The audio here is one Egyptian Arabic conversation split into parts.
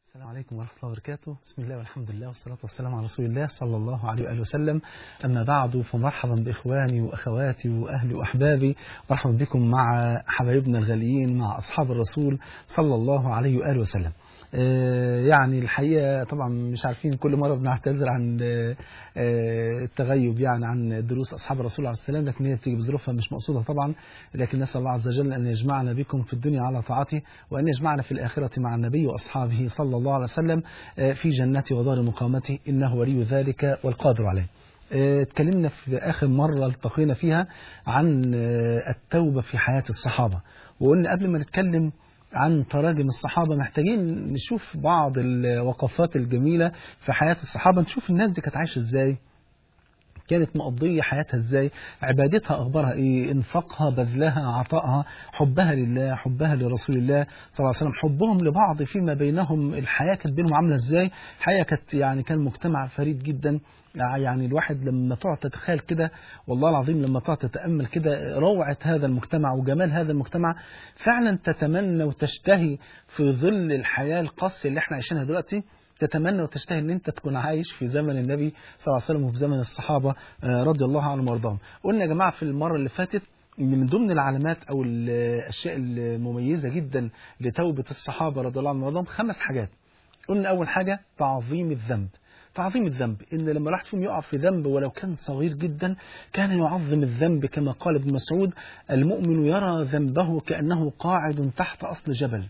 السلام عليكم ورحمة الله وبركاته بسم الله والحمد لله والصلاة والسلام على رسول الله صلى الله عليه وآله وسلم أما بعد فمرحبا بإخواني وأخواتي وأهلي وأحبابي مرحبا بكم مع حبايبنا الغاليين مع أصحاب الرسول صلى الله عليه وآله وسلم آه، يعني الحقيقة طبعا مش عارفين كل مرة بنعتذر عن آه، آه، التغيب يعني عن دروس أصحاب الرسول عليه السلام لكن هي بتيجي بظروفها مش مقصودة طبعا لكن نسأل الله عز وجل أن يجمعنا بكم في الدنيا على طاعته وأن يجمعنا في الآخرة مع النبي وأصحابه صلى الله عليه وسلم آه، في جنته ودار مقامته إنه ولي ذلك والقادر عليه آه، اتكلمنا في آخر مرة التقينا فيها عن آه، التوبة في حياة الصحابة وقلنا قبل ما نتكلم عن تراجم الصحابة محتاجين نشوف بعض الوقفات الجميلة في حياة الصحابة نشوف الناس دي كانت عايشة ازاي كانت مقضية حياتها ازاي عبادتها اخبارها ايه انفاقها بذلها عطائها حبها لله حبها لرسول الله صلى الله عليه وسلم حبهم لبعض فيما بينهم الحياة كانت بينهم عاملة ازاي الحياة كانت يعني كان مجتمع فريد جدا يعني الواحد لما تقعد تتخيل كده والله العظيم لما تقعد تتأمل كده روعة هذا المجتمع وجمال هذا المجتمع فعلا تتمنى وتشتهي في ظل الحياة القاسية اللي احنا عايشينها دلوقتي تتمنى وتشتهي ان انت تكون عايش في زمن النبي صلى الله عليه وسلم وفي زمن الصحابة آه، رضي الله عنهم وارضاهم قلنا يا جماعة في المرة اللي فاتت إن من ضمن العلامات او الاشياء المميزة جدا لتوبة الصحابة رضي الله عنهم وارضاهم خمس حاجات قلنا اول حاجة تعظيم الذنب تعظيم الذنب ان لما الواحد فيهم يقع في ذنب ولو كان صغير جدا كان يعظم الذنب كما قال ابن مسعود المؤمن يرى ذنبه كانه قاعد تحت اصل جبل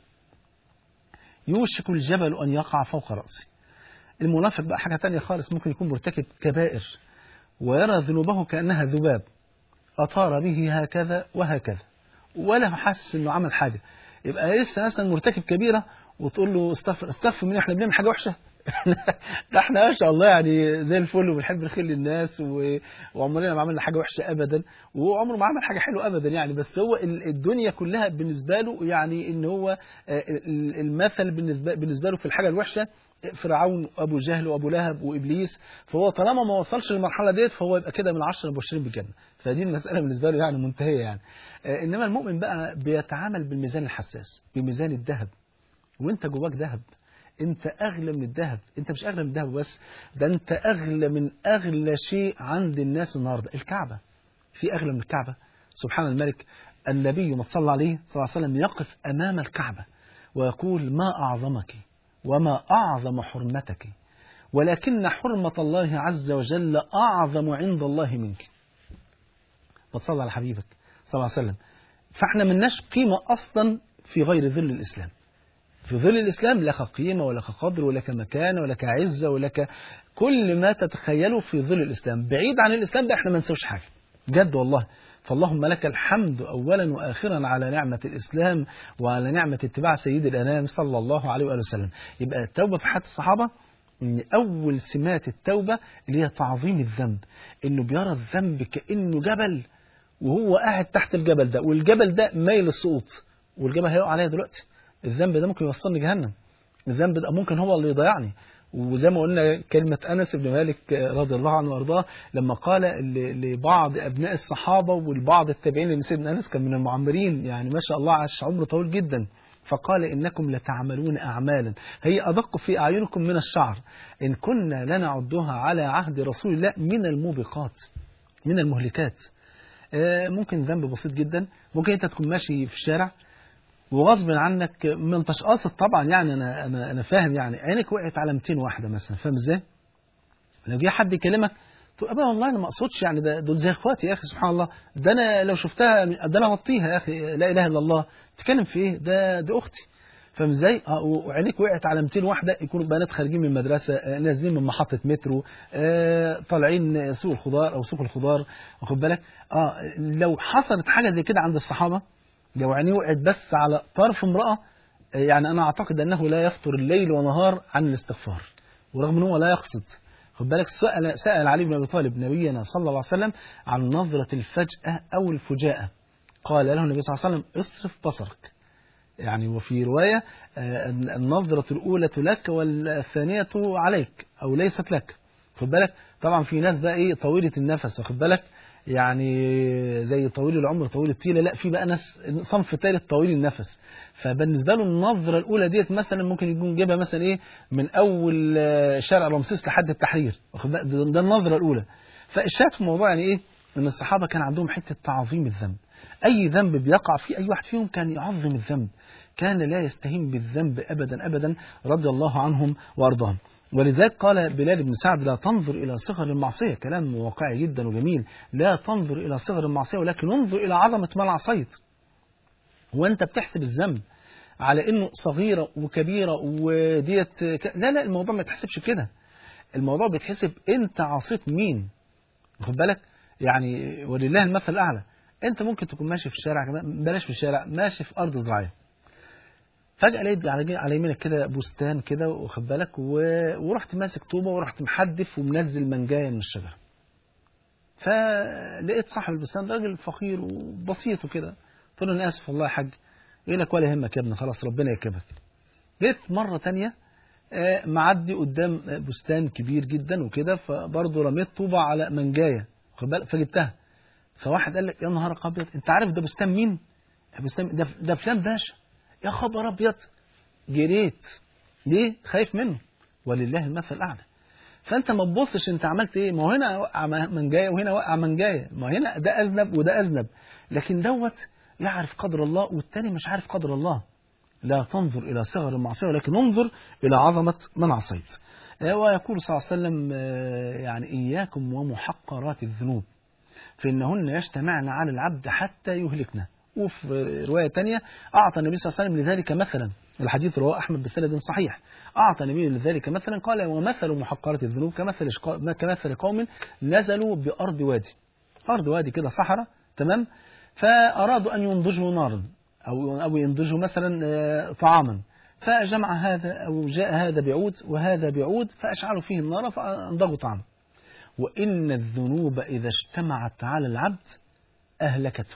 يوشك الجبل ان يقع فوق راسه المنافق بقى حاجه تانية خالص ممكن يكون مرتكب كبائر ويرى ذنوبه كانها ذباب اطار به هكذا وهكذا ولا حاسس انه عمل حاجه يبقى لسه مثلا مرتكب كبيره وتقول له استغفر استغفر مني احنا بنعمل حاجه وحشه ده احنا ما شاء الله يعني زي الفل وبنحب الخير للناس و... وعمرنا ما عملنا حاجه وحشه ابدا وعمره ما عمل حاجه حلوه ابدا يعني بس هو ال- الدنيا كلها بالنسبه له يعني ان هو آه، ال- المثل بالنسبه بالنسبه له في الحاجه الوحشه فرعون وابو جهل وابو لهب وابليس فهو طالما ما وصلش للمرحله ديت فهو يبقى كده من عشرة المبشرين بالجنه فدي المساله بالنسبه له يعني منتهيه يعني آه، انما المؤمن بقى بيتعامل بالميزان الحساس بميزان الذهب وانت جواك ذهب انت اغلى من الذهب انت مش اغلى من الذهب بس ده انت اغلى من اغلى شيء عند الناس النهارده الكعبه في اغلى من الكعبه سبحان الملك النبي ما صلى عليه صلى الله عليه وسلم يقف امام الكعبه ويقول ما اعظمك وما اعظم حرمتك ولكن حرمه الله عز وجل اعظم عند الله منك فتصلى على حبيبك صلى الله عليه وسلم فاحنا ملناش قيمه اصلا في غير ظل الاسلام في ظل الإسلام لك قيمة ولك قدر ولك مكانة ولك عزة ولك كل ما تتخيله في ظل الإسلام بعيد عن الإسلام ده احنا ما نسويش حاجة جد والله فاللهم لك الحمد أولا وآخرا على نعمة الإسلام وعلى نعمة اتباع سيد الأنام صلى الله عليه وآله وسلم يبقى التوبة في حياة الصحابة ان اول سمات التوبه اللي هي تعظيم الذنب انه بيرى الذنب كانه جبل وهو قاعد تحت الجبل ده والجبل ده مايل للسقوط والجبل هيقع عليا دلوقتي الذنب ده ممكن يوصلني جهنم الذنب ده ممكن هو اللي يضيعني وزي ما قلنا كلمة أنس بن مالك رضي الله عنه وأرضاه لما قال ل- لبعض أبناء الصحابة ولبعض التابعين لأن سيدنا أنس كان من المعمرين يعني ما شاء الله عاش عمره طويل جدا فقال إنكم لتعملون أعمالا هي أدق في أعينكم من الشعر إن كنا لنعدها على عهد رسول الله من الموبقات من المهلكات آه، ممكن ذنب بسيط جدا ممكن أنت تكون ماشي في الشارع وغصب عنك ما انتش قاصد طبعا يعني انا انا انا فاهم يعني عينك وقعت على 200 واحده مثلا فاهم ازاي؟ لو جه حد يكلمك تقول أبا والله انا ما اقصدش يعني ده دول زي اخواتي يا اخي سبحان الله ده انا لو شفتها ده انا اغطيها يا اخي لا اله الا الله تتكلم في ايه؟ ده دي اختي فاهم ازاي؟ اه وعينيك وقعت على 200 واحده يكونوا بنات خارجين من المدرسه آه، نازلين من محطه مترو آه، طالعين سوق الخضار او سوق الخضار واخد بالك؟ اه لو حصلت حاجه زي كده عند الصحابه لو عينيه وقعت بس على طرف امرأة يعني أنا أعتقد أنه لا يفطر الليل ونهار عن الاستغفار ورغم أنه لا يقصد خد بالك سأل, سأل علي بن أبي طالب نبينا صلى الله عليه وسلم عن نظرة الفجأة أو الفجاءة قال له النبي صلى الله عليه وسلم اصرف بصرك يعني وفي رواية آه، النظرة الأولى لك والثانية عليك أو ليست لك خد بالك طبعا في ناس بقى إيه طويلة النفس واخد بالك يعني زي طويل العمر طويل الطيله لا في بقى ناس صنف ثالث طويل النفس فبالنسبه له النظره الاولى ديت مثلا ممكن يكون جايبها مثلا ايه من اول شارع رمسيس لحد التحرير ده النظره الاولى فالشاهد في الموضوع يعني ايه ان الصحابه كان عندهم حته تعظيم الذنب اي ذنب بيقع فيه اي واحد فيهم كان يعظم الذنب كان لا يستهين بالذنب ابدا ابدا رضي الله عنهم وارضاهم ولذلك قال بلال بن سعد لا تنظر إلى صغر المعصية كلام واقعي جدا وجميل لا تنظر إلى صغر المعصية ولكن انظر إلى عظمة ما عصيت وأنت بتحسب الذنب على إنه صغيرة وكبيرة وديت ك... لا لا الموضوع ما يتحسبش كده الموضوع بيتحسب أنت عصيت مين خد بالك يعني ولله المثل الأعلى أنت ممكن تكون ماشي في الشارع بلاش في الشارع ماشي في أرض زراعية فجأة لقيت على على يمينك كده بستان كده واخد بالك و... ورحت ماسك طوبة ورحت محدف ومنزل منجاية من الشجرة. فلقيت صاحب البستان ده راجل فقير وبسيط وكده. قلت له أنا آسف والله يا حاج. يقول لك ولا يهمك يا ابني خلاص ربنا يكرمك. جيت مرة تانية معدي قدام بستان كبير جدا وكده فبرضه رميت طوبة على منجاية واخد بالك فجبتها. فواحد قال لك يا نهار أبيض أنت عارف ده بستان مين؟ بستان ده ده فلان باشا. يا خبر ابيض جريت ليه خايف منه ولله المثل الاعلى فانت ما تبصش انت عملت ايه ما هو هنا وقع منجايه وهنا وقع منجايه ما هنا ده اذنب وده اذنب لكن دوت يعرف قدر الله والتاني مش عارف قدر الله لا تنظر الى صغر المعصيه ولكن انظر الى عظمه من عصيت ويقول صلى الله عليه وسلم يعني اياكم ومحقرات الذنوب فانهن يجتمعن على العبد حتى يهلكنا وفي رواية تانية أعطى النبي صلى الله عليه وسلم لذلك مثلا الحديث رواه أحمد بسند صحيح أعطى النبي لذلك مثلا قال ومثل محقرة الذنوب كمثل كمثل قوم نزلوا بأرض وادي أرض وادي كده صحراء تمام فأرادوا أن ينضجوا نارا أو أو ينضجوا مثلا طعاما فجمع هذا أو جاء هذا بعود وهذا بعود فأشعلوا فيه النار فأنضجوا طعاما وإن الذنوب إذا اجتمعت على العبد أهلكته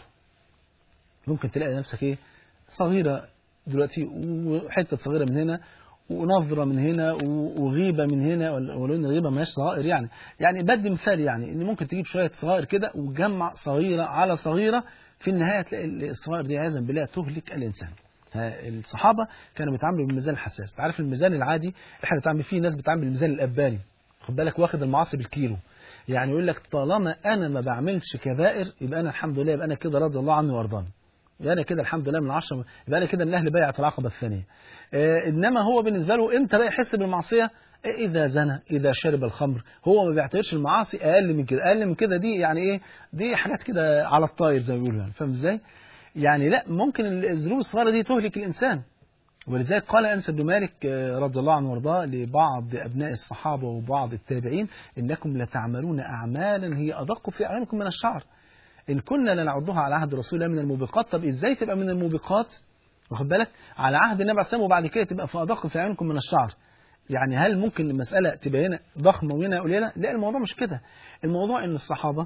ممكن تلاقي نفسك ايه صغيرة دلوقتي وحتة صغيرة من هنا ونظرة من هنا وغيبة من هنا ولو ان الغيبة ماهيش صغائر يعني يعني بدي مثال يعني ان ممكن تجيب شوية صغائر كده وتجمع صغيرة على صغيرة في النهاية تلاقي الصغائر دي عياذا بالله تهلك الإنسان الصحابة كانوا بيتعاملوا بالميزان الحساس تعرف الميزان العادي احنا بنتعامل فيه ناس بتعامل بالميزان الأباني خد بالك واخد المعاصي بالكيلو يعني يقول لك طالما انا ما بعملش كبائر يبقى انا الحمد لله يبقى انا كده رضي الله عني وارضاني يبقى انا كده الحمد لله من عشرة يبقى انا كده من اهل بيعه العقبه الثانيه آه انما هو بالنسبه له امتى بقى يحس بالمعصيه اذا زنى اذا شرب الخمر هو ما بيعتبرش المعاصي اقل من كده اقل من كده دي يعني ايه دي حاجات كده على الطاير زي ما بيقولوا يعني فاهم ازاي يعني لا ممكن الذنوب الصغيره دي تهلك الانسان ولذلك قال انس بن مالك رضي الله عنه وارضاه لبعض ابناء الصحابه وبعض التابعين انكم لتعملون اعمالا هي ادق في اعينكم من الشعر إن كنا لنعدها على عهد رسول الله من الموبقات طب إزاي تبقى من الموبقات واخد بالك على عهد النبي عليه الصلاة وبعد كده تبقى في أدق في عينكم من الشعر يعني هل ممكن المسألة تبقى هنا ضخمة وهنا قليلة لا الموضوع مش كده الموضوع إن الصحابة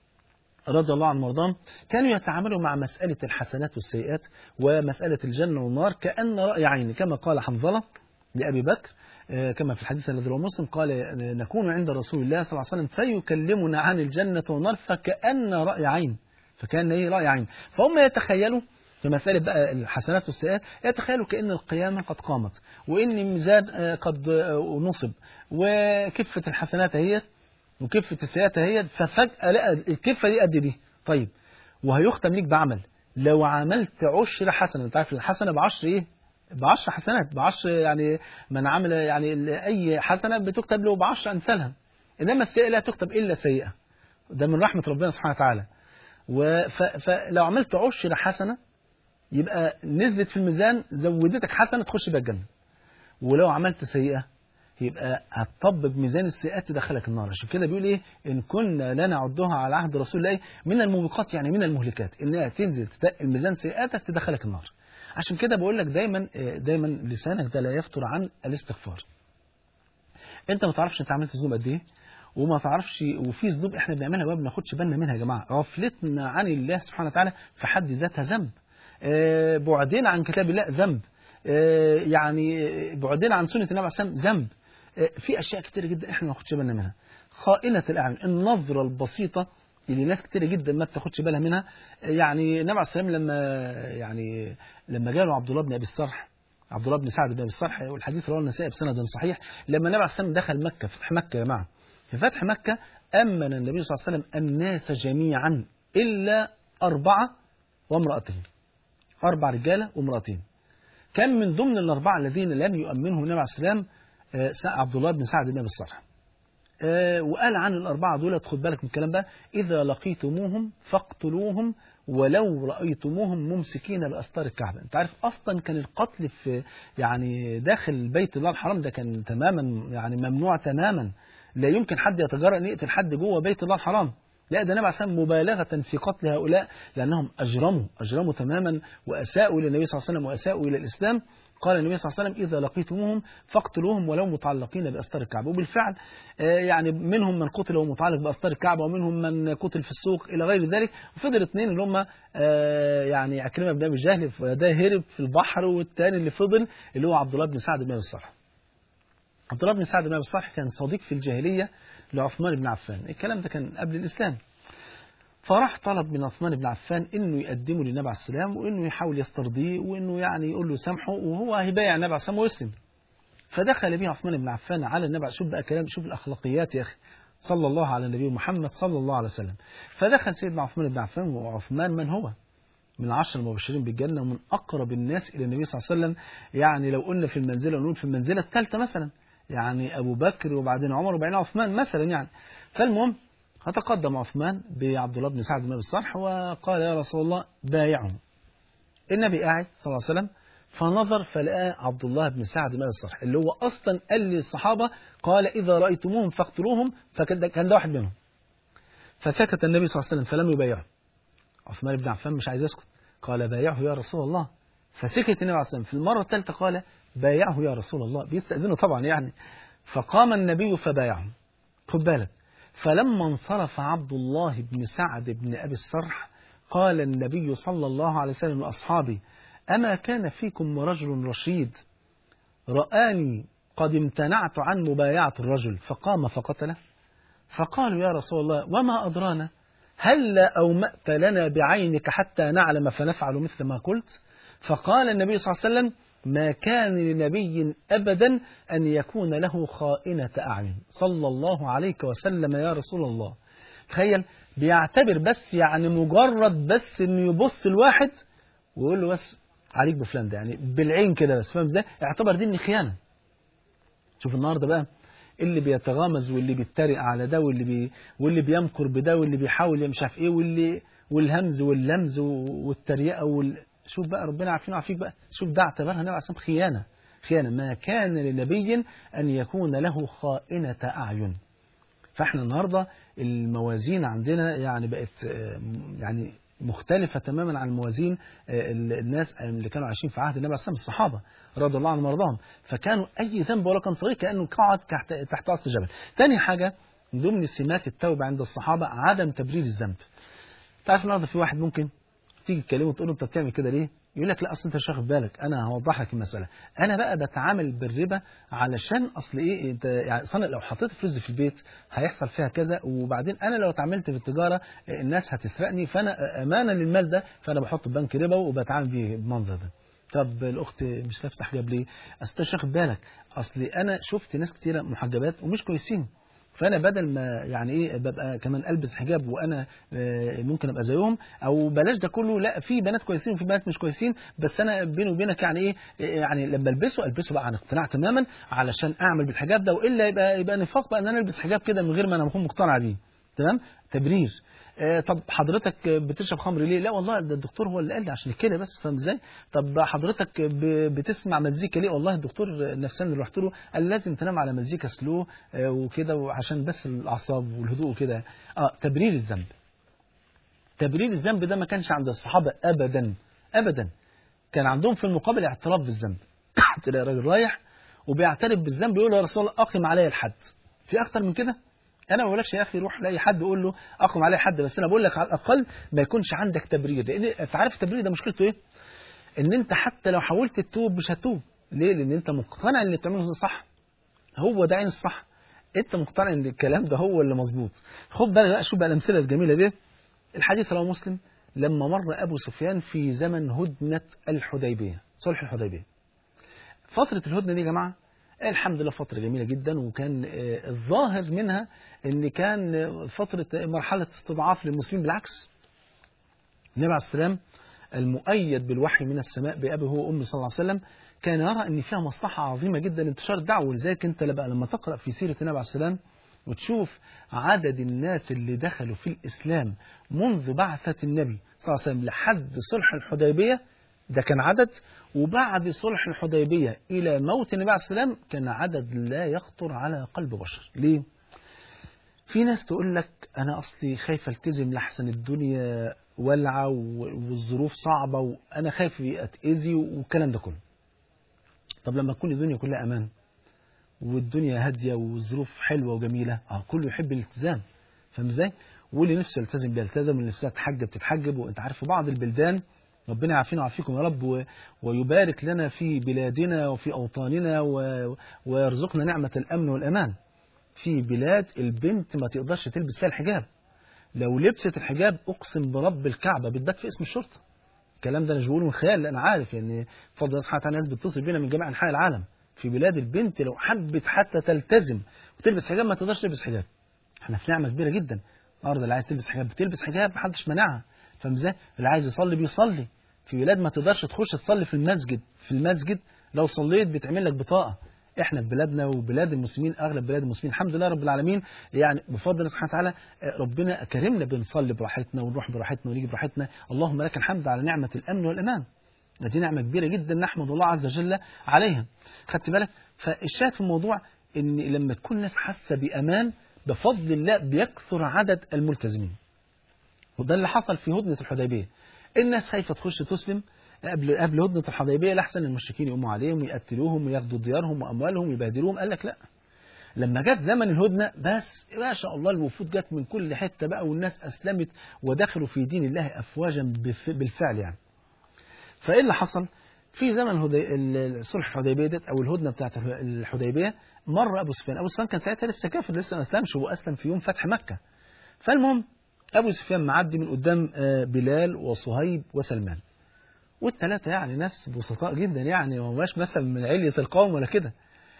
رضي الله عنهم وارضاهم كانوا يتعاملوا مع مسألة الحسنات والسيئات ومسألة الجنة والنار كأن رأي عين كما قال حنظلة لأبي بكر كما في الحديث الذي رواه مسلم قال نكون عند رسول الله صلى الله عليه وسلم فيكلمنا عن الجنة والنار فكأن رأي عين فكأن ايه رأي عين فهم يتخيلوا في مسألة بقى الحسنات والسيئات يتخيلوا كأن القيامة قد قامت وإن الميزان قد نصب وكفة الحسنات هي وكفة السيئات هي ففجأة لقى الكفة دي قد دي طيب وهيختم ليك بعمل لو عملت عشر حسنة انت عارف الحسنة بعشر ايه بعشر حسنات بعشر يعني من عمل يعني أي حسنة بتكتب له بعشر أمثالها إنما السيئة لا تكتب إلا سيئة ده من رحمة ربنا سبحانه وتعالى فلو عملت عشر حسنة يبقى نزلت في الميزان زودتك حسنة تخش بها الجنة ولو عملت سيئة يبقى هتطبب ميزان السيئات تدخلك النار عشان كده بيقول ايه ان كنا لا نعدها على عهد رسول الله من الموبقات يعني من المهلكات انها تنزل الميزان سيئاتك تدخلك النار عشان كده بقول لك دايما دايما لسانك ده لا يفتر عن الاستغفار انت ما تعرفش انت عملت ذنوب قد ايه وما تعرفش وفي ذنوب احنا بنعملها ما بناخدش بالنا منها يا جماعه غفلتنا عن الله سبحانه وتعالى في حد ذاتها ذنب بعدنا عن كتاب الله ذنب يعني بعدنا عن سنه النبي عليه الصلاه والسلام ذنب في اشياء كتير جدا احنا ما ناخدش بالنا منها خائنه الاعين النظره البسيطه اللي ناس كتير جدا ما بتاخدش بالها منها يعني النبي عليه السلام لما يعني لما جاله عبد الله بن ابي الصرح عبد الله بن سعد بن ابي الصرح والحديث رواه النسائي بسند صحيح لما النبي عليه السلام دخل مكه فتح مكه يا جماعه في فتح مكه امن النبي صلى الله عليه وسلم الناس جميعا الا اربعه وامراتين اربع رجاله وامراتين كان من ضمن الاربعه الذين لم يؤمنهم النبي عليه السلام عبد الله بن سعد بن ابي الصرح آه وقال عن الأربعة دول خد بالك من الكلام ده إذا لقيتموهم فاقتلوهم ولو رأيتموهم ممسكين بأستار الكعبة أنت عارف أصلا كان القتل في يعني داخل بيت الله الحرام ده كان تماما يعني ممنوع تماما لا يمكن حد يتجرأ أن يقتل حد جوه بيت الله الحرام لا ده النبي عليه مبالغة في قتل هؤلاء لأنهم أجرموا أجرموا تماما وأساءوا إلى النبي صلى الله عليه وسلم وأساءوا إلى الإسلام قال النبي صلى الله عليه وسلم إذا لقيتموهم فاقتلوهم ولو متعلقين بأستار الكعبة وبالفعل يعني منهم من قتل وهو متعلق بأستار الكعبة ومنهم من قتل في السوق إلى غير ذلك وفضل اثنين اللي هم يعني عكرمة بن أبي جهل ده هرب في البحر والثاني اللي فضل اللي هو عبد الله بن سعد بن أبي الصالح عبد الله بن سعد بن أبي الصالح كان صديق في الجاهلية لعثمان بن عفان الكلام ده كان قبل الإسلام فراح طلب من عثمان بن عفان انه يقدمه للنبي عليه السلام وانه يحاول يسترضيه وانه يعني يقول له سامحه وهو هيبايع النبي عليه السلام ويسلم فدخل به عثمان بن عفان على النبي شوف بقى كلام شوف الاخلاقيات يا اخي صلى الله على النبي محمد صلى الله عليه وسلم فدخل سيدنا عثمان بن عفان وعثمان من هو من العشر المبشرين بالجنة ومن أقرب الناس إلى النبي صلى الله عليه وسلم يعني لو قلنا في المنزلة نقول في المنزلة الثالثة مثلا يعني أبو بكر وبعدين عمر وبعدين عثمان مثلا يعني فالمهم فتقدم عثمان بعبد الله بن سعد بن ابي الصرح وقال يا رسول الله بايعه النبي قاعد صلى الله عليه وسلم فنظر فلقى عبد الله بن سعد بن ابي الصرح اللي هو اصلا قال للصحابه قال اذا رايتموهم فاقتلوهم فكان ده, كان ده واحد منهم فسكت النبي صلى الله عليه وسلم فلم يبايعه عثمان بن عفان مش عايز يسكت قال بايعه يا رسول الله فسكت النبي عليه الصلاه والسلام في المره الثالثه قال بايعه يا رسول الله بيستاذنه طبعا يعني فقام النبي فبايعه خد بالك فلما انصرف عبد الله بن سعد بن أبي السرح قال النبي صلى الله عليه وسلم لأصحابه أما كان فيكم رجل رشيد رآني قد امتنعت عن مبايعة الرجل فقام فقتله فقالوا يا رسول الله وما أدرانا هل أومأت لنا بعينك حتى نعلم فنفعل مثل ما قلت فقال النبي صلى الله عليه وسلم ما كان لنبي أبدا أن يكون له خائنة أعين صلى الله عليك وسلم يا رسول الله تخيل بيعتبر بس يعني مجرد بس انه يبص الواحد ويقول له بس عليك بفلان ده يعني بالعين كده بس فاهم ازاي اعتبر دي ان خيانه شوف النهارده بقى اللي بيتغامز واللي بيتريق على ده واللي بي واللي بيمكر بده واللي بيحاول مش عارف ايه واللي والهمز واللمز والتريقه وال شوف بقى ربنا عارفين وعافيك بقى شوف ده اعتبرها النبي عليه خيانة خيانة ما كان لنبي أن يكون له خائنة أعين فاحنا النهاردة الموازين عندنا يعني بقت يعني مختلفة تماما عن موازين الناس اللي كانوا عايشين في عهد النبي عليه الصلاة الصحابة رضي الله عنهم وارضاهم فكانوا أي ذنب ولا كان صغير كأنه قاعد تحت أصل جبل تاني حاجة من ضمن سمات التوبة عند الصحابة عدم تبرير الذنب تعرف النهارده في واحد ممكن تيجي تكلمه تقول له انت بتعمل كده ليه؟ يقول لك لا اصل انت مش واخد بالك انا هوضح لك المساله انا بقى بتعامل بالربا علشان اصل ايه انت يعني اصل لو حطيت فلوس في البيت هيحصل فيها كذا وبعدين انا لو اتعاملت في التجاره الناس هتسرقني فانا امانه للمال ده فانا بحط بنك ربا وبتعامل بيه بالمنظر ده طب الاخت مش لابسه حجاب ليه؟ اصل انت مش واخد بالك اصل انا شفت ناس كتيره محجبات ومش كويسين فانا بدل ما يعني ايه ببقى كمان البس حجاب وانا ممكن ابقى زيهم او بلاش ده كله لا في بنات كويسين وفي بنات مش كويسين بس انا بيني وبينك يعني ايه يعني لما البسه البسه بقى عن اقتناع تماما علشان اعمل بالحجاب ده والا يبقى يبقى نفاق بقى ان انا البس حجاب كده من غير ما انا اكون مقتنع بيه تمام تبرير آه طب حضرتك بتشرب خمر ليه؟ لا والله ده الدكتور هو اللي قال لي عشان كده بس فاهم ازاي؟ طب حضرتك بتسمع مزيكا ليه؟ والله الدكتور النفساني اللي رحت له قال لازم تنام على مزيكا سلو آه وكده وعشان بس الاعصاب والهدوء وكده اه تبرير الذنب. تبرير الذنب ده ما كانش عند الصحابه ابدا ابدا كان عندهم في المقابل اعتراف بالذنب. تلاقي راجل رايح وبيعترف بالذنب يقول له يا رسول الله اقم علي الحد. في اكتر من كده؟ انا ما بقولكش يا اخي روح لاي حد قول له اقم عليه حد بس انا بقول لك على الاقل ما يكونش عندك تبرير لان انت عارف التبرير ده مشكلته ايه؟ ان انت حتى لو حاولت تتوب مش هتوب ليه؟ لان انت مقتنع ان اللي بتعمله صح هو ده عين الصح انت مقتنع ان الكلام ده هو اللي مظبوط خد بالك بقى شوف بقى الامثله الجميله دي الحديث رواه مسلم لما مر ابو سفيان في زمن هدنه الحديبيه صلح الحديبيه فتره الهدنه دي يا جماعه الحمد لله فترة جميلة جدا وكان آه، الظاهر منها ان كان آه، فترة آه، مرحلة استضعاف للمسلمين بالعكس النبي عليه السلام المؤيد بالوحي من السماء بأبي هو وأمي صلى الله عليه وسلم كان يرى ان فيها مصلحة عظيمة جدا انتشار الدعوة ولذلك انت بقى لما تقرأ في سيرة النبي عليه السلام وتشوف عدد الناس اللي دخلوا في الإسلام منذ بعثة النبي صلى الله عليه وسلم لحد صلح الحديبية ده كان عدد وبعد صلح الحديبية إلى موت النبي عليه السلام كان عدد لا يخطر على قلب بشر ليه؟ في ناس تقول لك أنا أصلي خايف ألتزم لحسن الدنيا ولعة والظروف صعبة وأنا خايف أتأذي والكلام ده كله طب لما تكون الدنيا كلها أمان والدنيا هادية والظروف حلوة وجميلة اه كله يحب الالتزام فاهم ازاي؟ واللي نفسه يلتزم بيلتزم واللي نفسها تحجب تتحجب وانت عارف في بعض البلدان ربنا يعافينا ويعافيكم يا رب و- ويبارك لنا في بلادنا وفي أوطاننا و- ويرزقنا نعمة الأمن والأمان في بلاد البنت ما تقدرش تلبس فيها الحجاب لو لبست الحجاب أقسم برب الكعبة بتبات في اسم الشرطة الكلام ده أنا مش بقوله من خيال أنا عارف يعني بفضل الله سبحانه وتعالى ناس بتتصل بينا من جميع أنحاء العالم في بلاد البنت لو حبت حتى تلتزم وتلبس حجاب ما تقدرش تلبس حجاب احنا في نعمة كبيرة جدا النهارده اللي عايز تلبس حجاب بتلبس حجاب محدش منعها فاهم ازاي؟ اللي عايز يصلي بيصلي في بلاد ما تقدرش تخش تصلي في المسجد في المسجد لو صليت بتعمل لك بطاقة احنا في بلادنا وبلاد المسلمين اغلب بلاد المسلمين الحمد لله رب العالمين يعني بفضل الله سبحانه وتعالى آه، ربنا كرمنا بنصلي براحتنا ونروح براحتنا ونيجي براحتنا اللهم لك الحمد على نعمة الامن والامان دي نعمة كبيرة جدا نحمد الله عز وجل عليها خدت بالك فالشاهد في الموضوع ان لما تكون الناس حاسة بامان بفضل الله بيكثر عدد الملتزمين وده اللي حصل في هدنة الحديبية الناس خايفة تخش تسلم قبل قبل هدنة الحديبية لحسن المشركين يقوموا عليهم ويقتلوهم وياخدوا ديارهم وأموالهم ويبهدلوهم قال لك لا لما جت زمن الهدنة بس ما شاء الله الوفود جت من كل حتة بقى والناس أسلمت ودخلوا في دين الله أفواجا بف- بالفعل يعني فإيه اللي حصل في زمن الهدي... ال- صلح الحديبية ديت أو الهدنة بتاعت الح- الحديبية مر أبو سفيان أبو سفيان كان ساعتها لسه كافر لسه ما أسلمش هو أسلم في يوم فتح مكة فالمهم أبو سفيان معدي من قدام آه، بلال وصهيب وسلمان والثلاثة يعني ناس بسطاء جدا يعني ما هواش مثلا من علية القوم ولا كده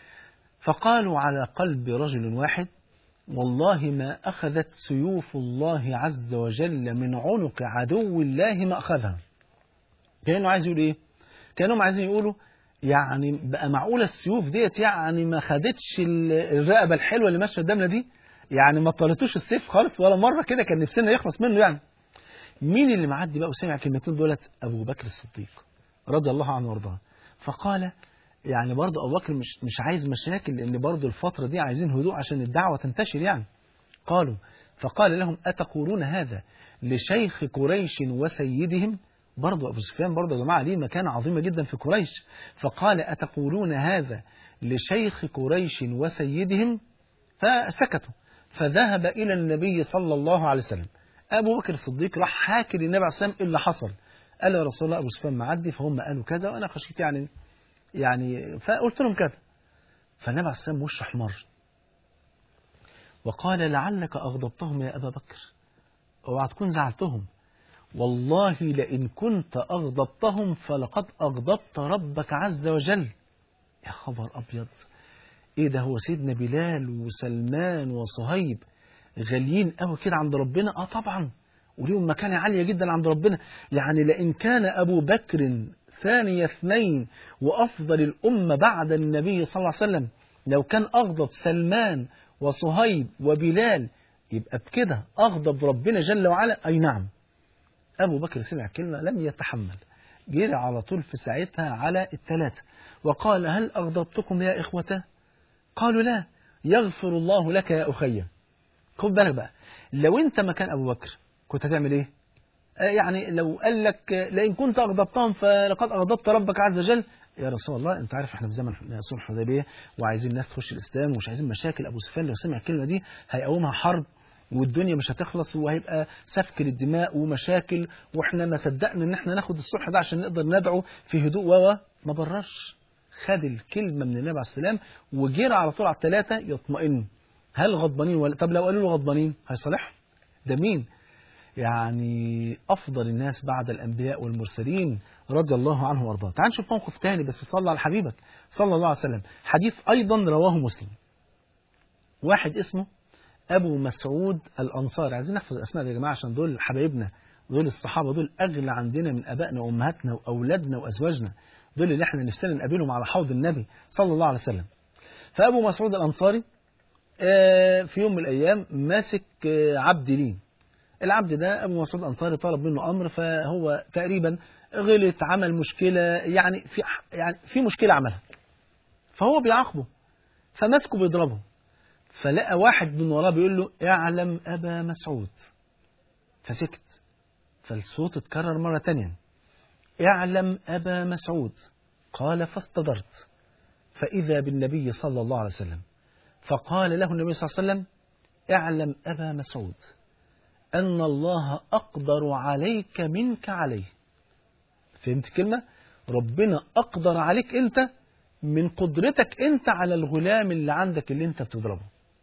فقالوا على قلب رجل واحد والله ما أخذت سيوف الله عز وجل من عنق عدو الله ما أخذها كأنه عايز يقول إيه كأنهم عايزين يقولوا يعني بقى معقولة السيوف ديت يعني ما خدتش ال- الرقبة الحلوة اللي ماشية قدامنا دي يعني ما طالتوش السيف خالص ولا مرة كده كان نفسنا يخلص منه يعني مين اللي معدي بقى وسمع الكلمتين دولت أبو بكر الصديق رضي الله عنه وارضاه فقال يعني برضه أبو بكر مش مش عايز مشاكل لأن برضه الفترة دي عايزين هدوء عشان الدعوة تنتشر يعني قالوا فقال لهم أتقولون هذا لشيخ قريش وسيدهم برضه أبو سفيان برضه يا جماعة ليه مكانة عظيمة جدا في قريش فقال أتقولون هذا لشيخ قريش وسيدهم فسكتوا فذهب إلى النبي صلى الله عليه وسلم أبو بكر الصديق راح حاكي للنبي عليه الصلاة والسلام إيه اللي حصل قال يا رسول الله أبو سفيان معدي فهم قالوا كذا وأنا خشيت يعني يعني فقلت لهم كذا فالنبي عليه الصلاة والسلام وشه احمر وقال لعلك أغضبتهم يا أبا بكر اوعى تكون زعلتهم والله لئن كنت أغضبتهم فلقد أغضبت ربك عز وجل يا خبر أبيض إيه ده هو سيدنا بلال وسلمان وصهيب غاليين قوي كده عند ربنا اه طبعا وليهم مكانة عالية جدا عند ربنا يعني لئن كان أبو بكر ثاني اثنين وأفضل الأمة بعد النبي صلى الله عليه وسلم لو كان أغضب سلمان وصهيب وبلال يبقى بكده أغضب ربنا جل وعلا أي نعم أبو بكر سمع كلمة لم يتحمل جري على طول في ساعتها على الثلاثة وقال هل أغضبتكم يا إخوته قالوا لا يغفر الله لك يا أخي خد بالك بقى لو أنت مكان أبو بكر كنت هتعمل إيه آه يعني لو قال لك آه، لئن كنت أغضبتهم فلقد أغضبت ربك عز وجل يا رسول الله أنت عارف إحنا في زمن صلح الحديبية وعايزين الناس تخش الإسلام ومش عايزين مشاكل أبو سفيان لو سمع الكلمة دي هيقومها حرب والدنيا مش هتخلص وهيبقى سفك للدماء ومشاكل واحنا ما صدقنا ان احنا ناخد الصلح ده عشان نقدر ندعو في هدوء و ما بررش خد الكلمه من النبي عليه السلام وجرى على طول على الثلاثه يطمئنوا هل غضبانين ولا طب لو قالوا له غضبانين هيصالحهم ده مين يعني أفضل الناس بعد الأنبياء والمرسلين رضي الله عنه وارضاه تعال نشوف موقف تاني بس صلى على حبيبك صلى الله عليه وسلم حديث أيضا رواه مسلم واحد اسمه أبو مسعود الأنصاري عايزين نحفظ الأسماء يا جماعة عشان دول حبايبنا دول الصحابة دول أغلى عندنا من أبائنا وأمهاتنا وأولادنا وأزواجنا دول اللي احنا نفسنا نقابلهم على حوض النبي صلى الله عليه وسلم فأبو مسعود الأنصاري في يوم من الأيام ماسك عبد ليه العبد ده أبو مسعود الأنصاري طلب منه أمر فهو تقريبا غلط عمل مشكلة يعني في يعني في مشكلة عملها فهو بيعاقبه فمسكه بيضربه فلقى واحد من وراه بيقول له اعلم أبا مسعود فسكت فالصوت اتكرر مرة تانية اعلم أبا مسعود قال فاستدرت فإذا بالنبي صلى الله عليه وسلم فقال له النبي صلى الله عليه وسلم اعلم أبا مسعود أن الله أقدر عليك منك عليه فهمت كلمة ربنا أقدر عليك أنت من قدرتك أنت على الغلام اللي عندك اللي أنت بتضربه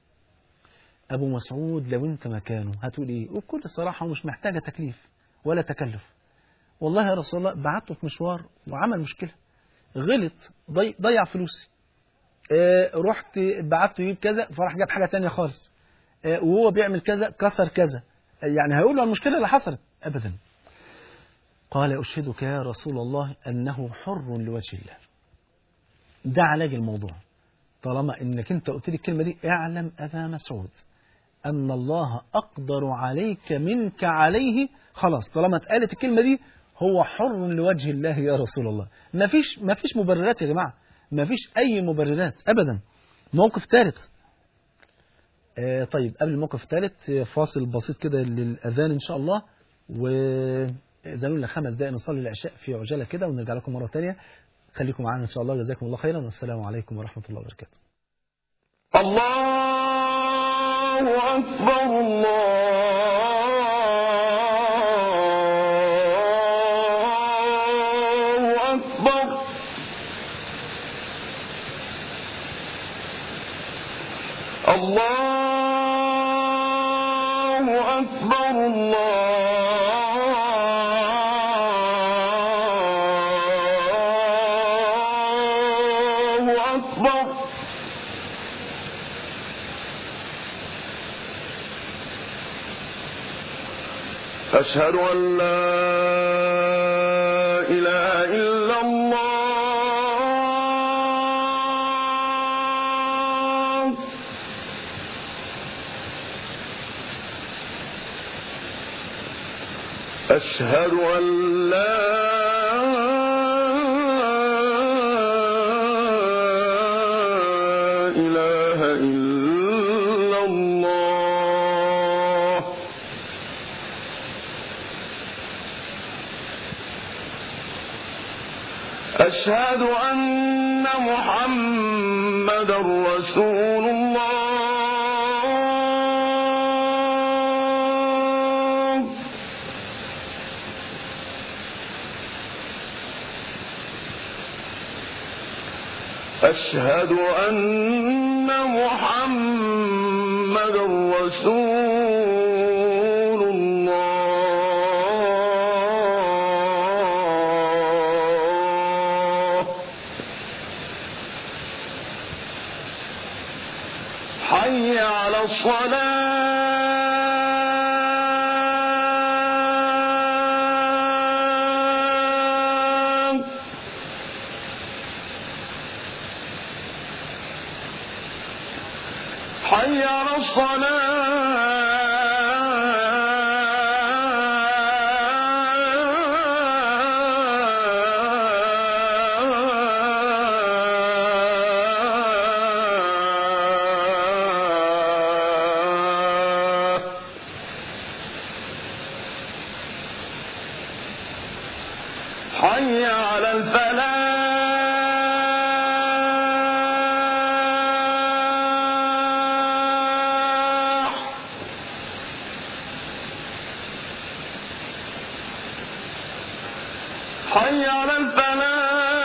أبو مسعود لو أنت مكانه هتقول إيه وبكل صراحة ومش محتاجة تكليف ولا تكلف والله يا رسول الله بعته في مشوار وعمل مشكلة غلط ضي ضيع فلوسي اه رحت بعته يجيب كذا فراح جاب حاجة تانية خالص اه وهو بيعمل كذا كسر كذا يعني هيقول له المشكلة اللي حصلت أبدا قال أشهدك يا رسول الله أنه حر لوجه الله ده علاج الموضوع طالما انك انت قلت لي الكلمه دي اعلم ابا مسعود ان الله اقدر عليك منك عليه خلاص طالما اتقالت الكلمه دي هو حر لوجه الله يا رسول الله ما فيش ما فيش مبررات يا جماعه ما فيش اي مبررات ابدا موقف ثالث آه طيب قبل الموقف الثالث فاصل بسيط كده للاذان ان شاء الله و زي لنا خمس دقائق نصلي العشاء في عجاله كده ونرجع لكم مره ثانيه خليكم معانا إن شاء الله جزاكم الله خيرا والسلام عليكم ورحمة الله وبركاته الله أكبر الله أكبر الله أكبر الله أكبر أشهد أن لا إله إلا الله أشهد أن لا إله إلا الله أشهد أن محمد رسول الله أشهد أن محمد رسول الله حي على الصلاة حي على الصلاة حي على الفلاح حي على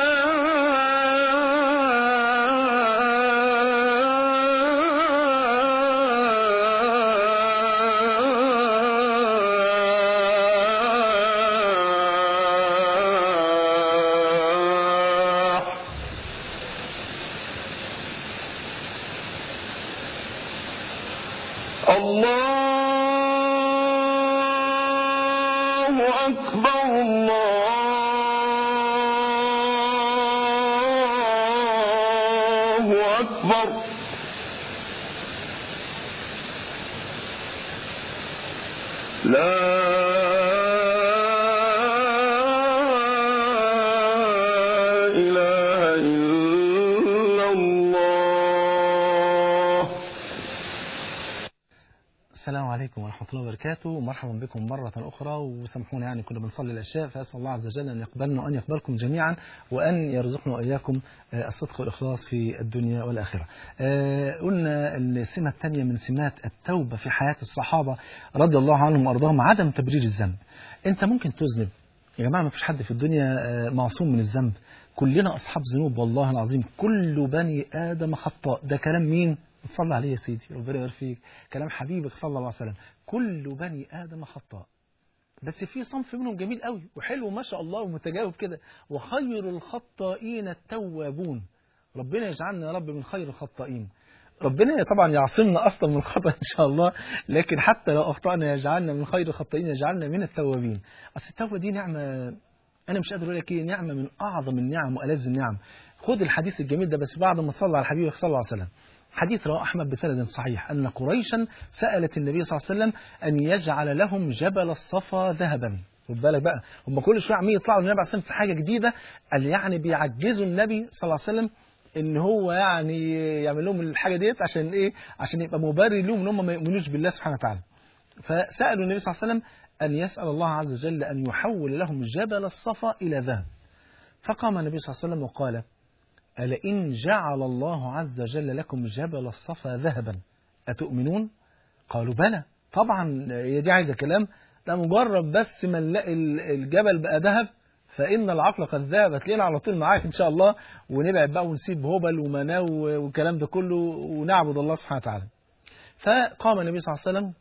الله أكبر الله أكبر لا إله إلا الله السلام عليكم ورحمة الله وبركاته مرحبا بكم مرة أخرى وسامحونا يعني كنا بنصلي العشاء فأسأل الله عز وجل أن يقبلنا وأن يقبلكم جميعا وأن يرزقنا وإياكم آه، الصدق والإخلاص في الدنيا والآخرة آه، قلنا السمة الثانية من سمات التوبة في حياة الصحابة رضي الله عنهم وأرضاهم عدم تبرير الذنب أنت ممكن تذنب يا جماعة ما فيش حد في الدنيا آه، معصوم من الذنب كلنا أصحاب ذنوب والله العظيم كل بني آدم خطاء ده كلام مين؟ صلى عليه يا سيدي ربنا يبارك فيك كلام حبيبك صلى الله عليه وسلم كل بني آدم خطاء بس في صنف منهم جميل قوي وحلو ما شاء الله ومتجاوب كده وخير الخطائين التوابون ربنا يجعلنا يا رب من خير الخطائين ربنا طبعا يعصمنا اصلا من الخطا ان شاء الله لكن حتى لو اخطانا يجعلنا من خير الخطائين يجعلنا من التوابين اصل التوبه دي نعمه انا مش قادر اقول لك ايه نعمه من اعظم النعم والذ النعم خد الحديث الجميل ده بس بعد ما تصلي على حبيبك صلى الله عليه وسلم حديث رواه أحمد بسند صحيح أن قريشا سألت النبي صلى الله عليه وسلم أن يجعل لهم جبل الصفا ذهبا خد بالك بقى هم كل شويه عمالين يطلعوا للنبي عليه الصلاه والسلام في حاجه جديده قال يعني بيعجزوا النبي صلى الله عليه وسلم ان هو يعني يعمل لهم الحاجه ديت عشان ايه عشان يبقى مبرر لهم ان هم ما يؤمنوش بالله سبحانه وتعالى فسالوا النبي صلى الله عليه وسلم ان يسال الله عز وجل ان يحول لهم جبل الصفا الى ذهب فقام النبي صلى الله عليه وسلم وقال ألئن جعل الله عز وجل لكم جبل الصفا ذهبا أتؤمنون قالوا بلى طبعا هي دي عايزة كلام ده مجرد بس ما نلاقي ال- الجبل بقى ذهب فإن العقل قد ذهب هتلاقينا على طول معاك إن شاء الله ونبعد بقى ونسيب هبل ومناو والكلام ده كله ونعبد الله سبحانه وتعالى فقام النبي صلى الله عليه وسلم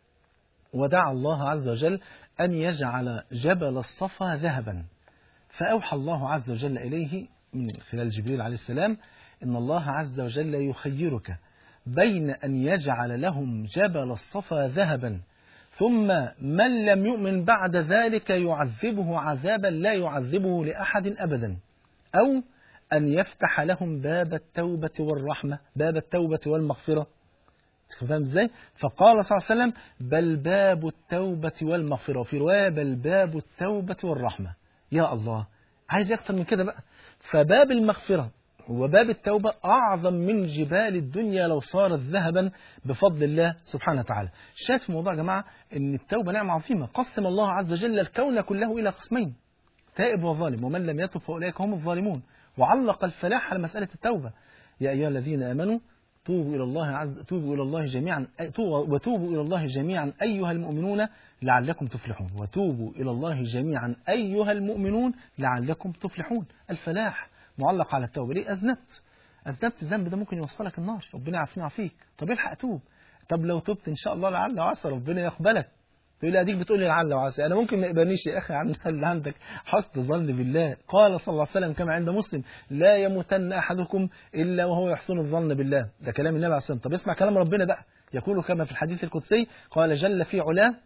ودعا الله عز وجل أن يجعل جبل الصفا ذهبا فأوحى الله عز وجل إليه من خلال جبريل عليه السلام إن الله عز وجل يخيرك بين أن يجعل لهم جبل الصفا ذهبا ثم من لم يؤمن بعد ذلك يعذبه عذابا لا يعذبه لأحد أبدا أو أن يفتح لهم باب التوبة والرحمة باب التوبة والمغفرة فاهم ازاي؟ فقال صلى الله عليه وسلم بل باب التوبة والمغفرة وفي رواية بل باب التوبة والرحمة يا الله عايز أكتر من كده بقى فباب المغفرة وباب التوبة أعظم من جبال الدنيا لو صارت ذهبا بفضل الله سبحانه وتعالى شاهد في الموضوع يا جماعة أن التوبة نعمة عظيمة قسم الله عز وجل الكون كله إلى قسمين تائب وظالم ومن لم يتب فأولئك هم الظالمون وعلق الفلاح على مسألة التوبة يا أيها الذين آمنوا توبوا إلى الله عز توبوا إلى الله جميعا وتوبوا إلى الله جميعا أيها المؤمنون لعلكم تفلحون وتوبوا إلى الله جميعا أيها المؤمنون لعلكم تفلحون الفلاح معلق على التوبة ليه أذنبت أذنبت الذنب ده ممكن يوصلك النار ربنا يعافينا ويعافيك طب الحق توب طب لو تبت إن شاء الله لعل وعسى ربنا يقبلك تقول لي اديك بتقول لي لعل وعسى انا ممكن ما يقبلنيش يا اخي عن اللي عندك حسن ظن بالله قال صلى الله عليه وسلم كما عند مسلم لا يموتن احدكم الا وهو يحسن الظن بالله ده كلام النبي عليه الصلاه والسلام طب اسمع كلام ربنا بقى يقول كما في الحديث القدسي قال جل في علاه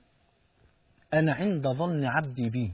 انا عند ظن عبدي بي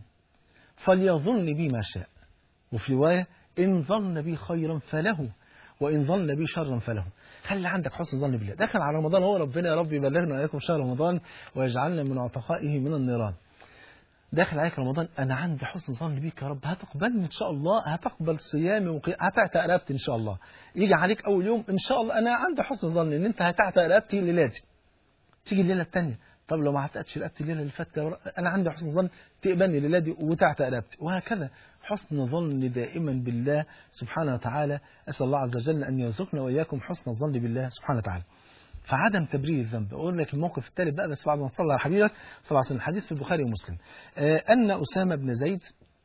فليظن بي ما شاء وفي روايه ان ظن بي خيرا فله وان ظن بي شرا فله خلي عندك حسن ظن بالله دخل على رمضان هو ربنا يا رب يبلغنا واياكم شهر رمضان ويجعلنا من عتقائه من النيران داخل عليك رمضان انا عندي حسن ظن بيك يا رب هتقبلني ان شاء الله هتقبل صيامي وقي... هتعتق رقبتي ان شاء الله يجي عليك اول يوم ان شاء الله انا عندي حسن ظن ان انت هتعتق رقبتي الليله دي تيجي الليله الثانيه طب لو ما عتقتش رقبتي الليله اللي فاتت يا رب، انا عندي حسن ظن تقبلني الليله دي وتعتق رقبتي وهكذا حسن ظن دائما بالله سبحانه وتعالى اسال الله عز وجل ان يرزقنا واياكم حسن الظن بالله سبحانه وتعالى فعدم تبرير الذنب اقول لك الموقف الثالث بقى بس بعد ما تصلي على حبيبك صلى الله عليه وسلم الحديث في البخاري ومسلم آه، ان اسامه بن زيد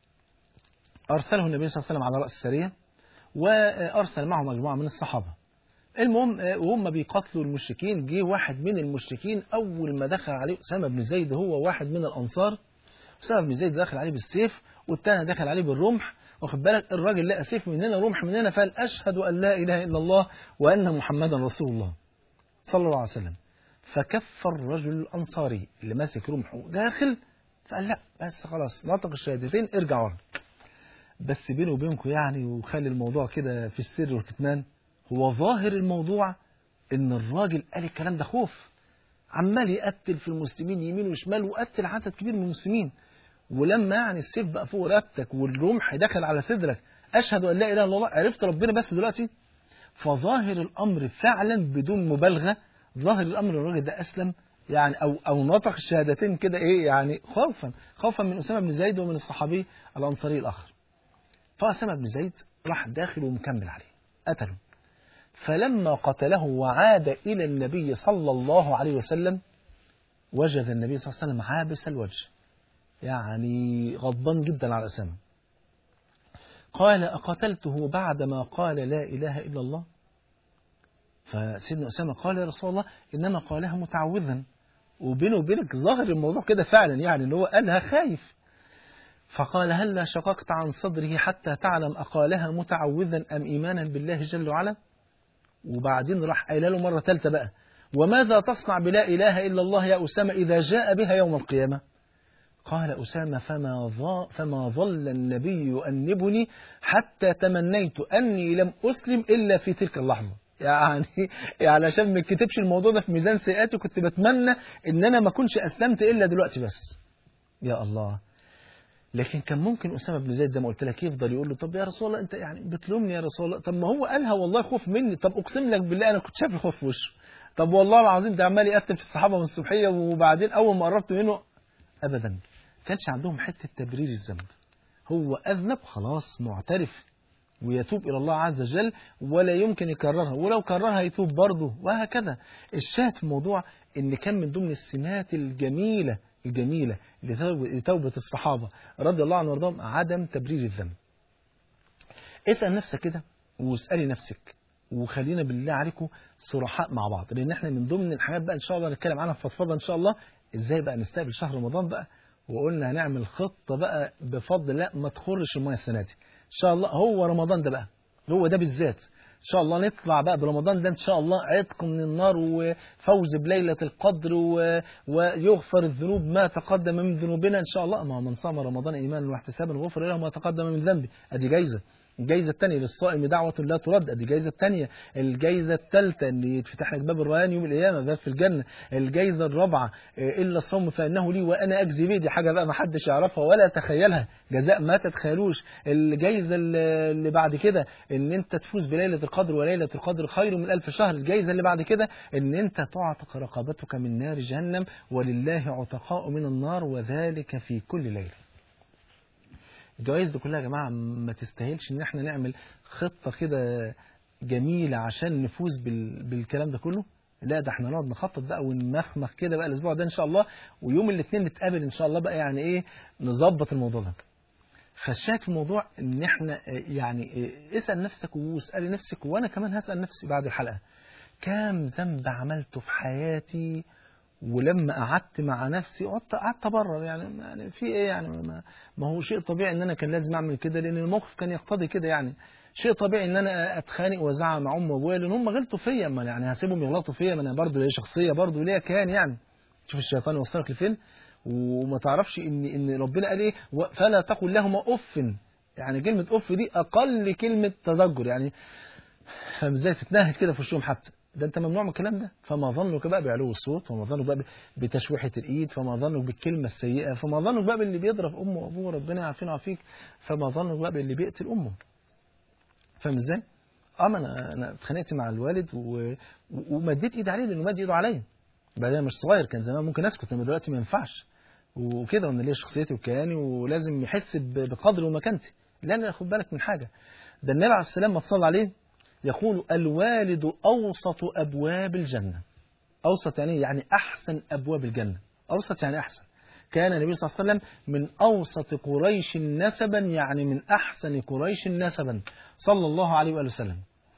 ارسله النبي صلى الله عليه وسلم على راس السريه وارسل معه مجموعه من الصحابه المهم آه، وهم بيقاتلوا المشركين جه واحد من المشركين اول ما دخل عليه اسامه بن زيد هو واحد من الانصار اسامه بن زيد دخل عليه بالسيف والثاني دخل عليه بالرمح واخد بالك الراجل لقى سيف من هنا رمح من هنا فقال اشهد ان لا اله الا الله وان محمدا رسول الله صلى الله عليه وسلم فكف الرجل الأنصاري اللي ماسك رمحه داخل فقال لا بس خلاص نطق الشهادتين ارجع ورا بس بيني وبينكم يعني وخلي الموضوع كده في السر والكتمان هو ظاهر الموضوع ان الراجل قال الكلام ده خوف عمال يقتل في المسلمين يمين وشمال وقتل عدد كبير من المسلمين ولما يعني السيف بقى فوق رقبتك والرمح دخل على صدرك اشهد ان لا اله الا الله عرفت ربنا بس دلوقتي فظاهر الامر فعلا بدون مبالغه ظاهر الامر الراجل ده اسلم يعني او او نطق الشهادتين كده ايه يعني خوفا خوفا من اسامه بن زيد ومن الصحابي الانصاري الاخر فاسامه بن زيد راح داخل ومكمل عليه قتله فلما قتله وعاد الى النبي صلى الله عليه وسلم وجد النبي صلى الله عليه وسلم عابس الوجه يعني غضبان جدا على اسامه قال أقتلته بعدما قال لا إله إلا الله فسيدنا أسامة قال يا رسول الله إنما قالها متعوذا وبينه وبينك ظاهر الموضوع كده فعلا يعني اللي هو قالها خايف فقال هلا شققت عن صدره حتى تعلم أقالها متعوذا أم إيمانا بالله جل وعلا وبعدين راح قايل له مرة ثالثة بقى وماذا تصنع بلا إله إلا الله يا أسامة إذا جاء بها يوم القيامة قال أسامة فما, ظل فما ظل النبي يؤنبني حتى تمنيت أني لم أسلم إلا في تلك اللحظة يعني يعني عشان ما يتكتبش الموضوع ده في ميزان سيئاتي كنت بتمنى ان انا ما اكونش اسلمت الا دلوقتي بس يا الله لكن كان ممكن اسامه بن زيد زي ما قلت لك يفضل يقول له طب يا رسول الله انت يعني بتلومني يا رسول الله طب ما هو قالها والله خوف مني طب اقسم لك بالله انا كنت شايف الخوف في وشه طب والله العظيم ده عمال يقتل في الصحابه من الصبحيه وبعدين اول ما قربت منه ابدا كانش عندهم حته تبرير الذنب هو اذنب خلاص معترف ويتوب إلى الله عز وجل ولا يمكن يكررها ولو كررها يتوب برضه وهكذا الشاهد في الموضوع إن كان من ضمن السمات الجميلة الجميلة لتوبة الصحابة رضي الله عنهم وارضاهم عدم تبرير الذنب اسأل نفسك كده واسألي نفسك وخلينا بالله عليكم صرحاء مع بعض لأن احنا من ضمن الحاجات بقى إن شاء الله نتكلم عنها في فضفضة إن شاء الله إزاي بقى نستقبل شهر رمضان بقى وقلنا هنعمل خطة بقى بفضل الله ما تخرش المية السنة دي ان شاء الله هو رمضان ده بقى هو ده بالذات ان شاء الله نطلع بقى برمضان ده ان شاء الله عتق من النار وفوز بليله القدر و... ويغفر الذنوب ما تقدم من ذنوبنا ان شاء الله ما من صام رمضان ايمانا واحتسابا غفر له ما تقدم من ذنبه ادي جايزه الجايزة الثانية للصائم دعوة لا ترد ادي الجايزة الثانية الجايزة الثالثة ان يتفتح لك باب الريان يوم القيامة باب في الجنة الجايزة الرابعة إلا الصوم فإنه لي وأنا أجزي به دي حاجة بقى ما حدش يعرفها ولا تخيلها جزاء ما تتخيلوش الجايزة اللي بعد كده ان انت تفوز بليلة القدر وليلة القدر خير من ألف شهر الجايزة اللي بعد كده ان انت تعتق رقبتك من نار جهنم ولله عتقاء من النار وذلك في كل ليلة الجوائز دي كلها يا جماعة ما تستاهلش ان احنا نعمل خطة كده جميلة عشان نفوز بال... بالكلام ده كله لا ده احنا نقعد نخطط بقى ونمخمخ كده بقى الاسبوع ده ان شاء الله ويوم الاثنين نتقابل ان شاء الله بقى يعني ايه نظبط الموضوع ده فالشاهد في الموضوع ان احنا يعني اسال نفسك واسالي نفسك وانا كمان هسال نفسي بعد الحلقه كام ذنب عملته في حياتي ولما قعدت مع نفسي قعدت قعدت ابرر يعني يعني في ايه يعني ما, ما هو شيء طبيعي ان انا كان لازم اعمل كده لان الموقف كان يقتضي كده يعني شيء طبيعي ان انا اتخانق وازعق مع امي وابويا لان هم غلطوا فيا ما يعني هسيبهم يغلطوا فيا ما انا برضه ليا شخصيه برضه ليا كيان يعني شوف الشيطان يوصلك لفين وما تعرفش ان ان ربنا قال ايه فلا تقل لهما اف يعني كلمه اف دي اقل كلمه تضجر يعني فاهم ازاي تتنهد كده في وشهم حتى ده انت ممنوع من الكلام ده فما ظنك بقى بعلو الصوت فما ظنك بقى بتشويحة الايد فما ظنك بالكلمة السيئة فما ظنك بقى باللي بيضرب امه وابوه ربنا يعافينا ويعافيك فما ظنك بقى باللي بيقتل امه فاهم ازاي؟ اه ما انا انا اتخانقت مع الوالد و... ومديت ايد عليه لانه مد ايده عليا بعدين مش صغير كان زمان ممكن اسكت انما دلوقتي ما ينفعش وكده وانا ليا شخصيتي وكياني ولازم يحس بقدري ومكانتي لان خد بالك من حاجه ده النبي عليه السلام ما تصلى عليه يقول الوالد أوسط أبواب الجنة أوسط يعني يعني أحسن أبواب الجنة أوسط يعني أحسن كان النبي صلى الله عليه وسلم من أوسط قريش نسبا يعني من أحسن قريش نسبا صلى الله عليه وآله وسلم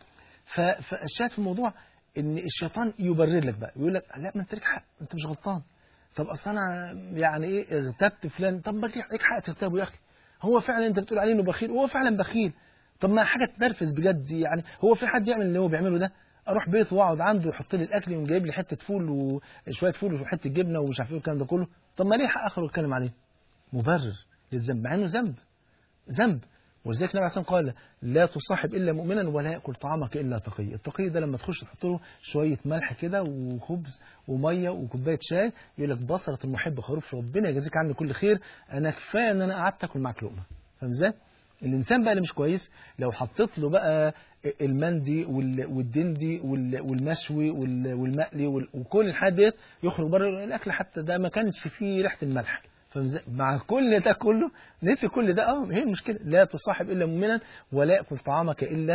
فالشاهد في الموضوع ان الشيطان يبرر لك بقى يقول لك لا ما انت لك حق انت مش غلطان طب اصل انا يعني ايه اغتبت فلان طب ما ليك حق تغتابه يا اخي هو فعلا انت بتقول عليه انه بخيل هو فعلا بخيل طب ما حاجه تنرفز بجد يعني هو في حد يعمل اللي هو بيعمله ده اروح بيته واقعد عنده يحط لي الاكل يقوم جايب لي حته فول وشويه فول وحته جبنه ومش عارف ايه والكلام ده كله طب ما ليه حق اخر اتكلم عليه مبرر للذنب مع انه ذنب ذنب ولذلك النبي عليه الصلاه والسلام قال لا تصاحب الا مؤمنا ولا ياكل طعامك الا تقي التقي ده لما تخش تحط له شويه ملح كده وخبز وميه وكوبايه شاي يقول لك بصره المحب خروف ربنا يجازيك عني كل خير انا كفايه ان انا قعدت اكل معاك لقمه فاهم ازاي الانسان بقى اللي مش كويس لو حطيت له بقى المندي وال- والدندي وال- والمشوي وال- والمقلي وال- وكل الحاجات ديت يخرج بره الاكل حتى ده ما كانش فيه ريحه الملح فاهم ازاي؟ مع كل ده كله نسي كل ده اه هي المشكله لا تصاحب الا مؤمنا ولا ياكل طعامك الا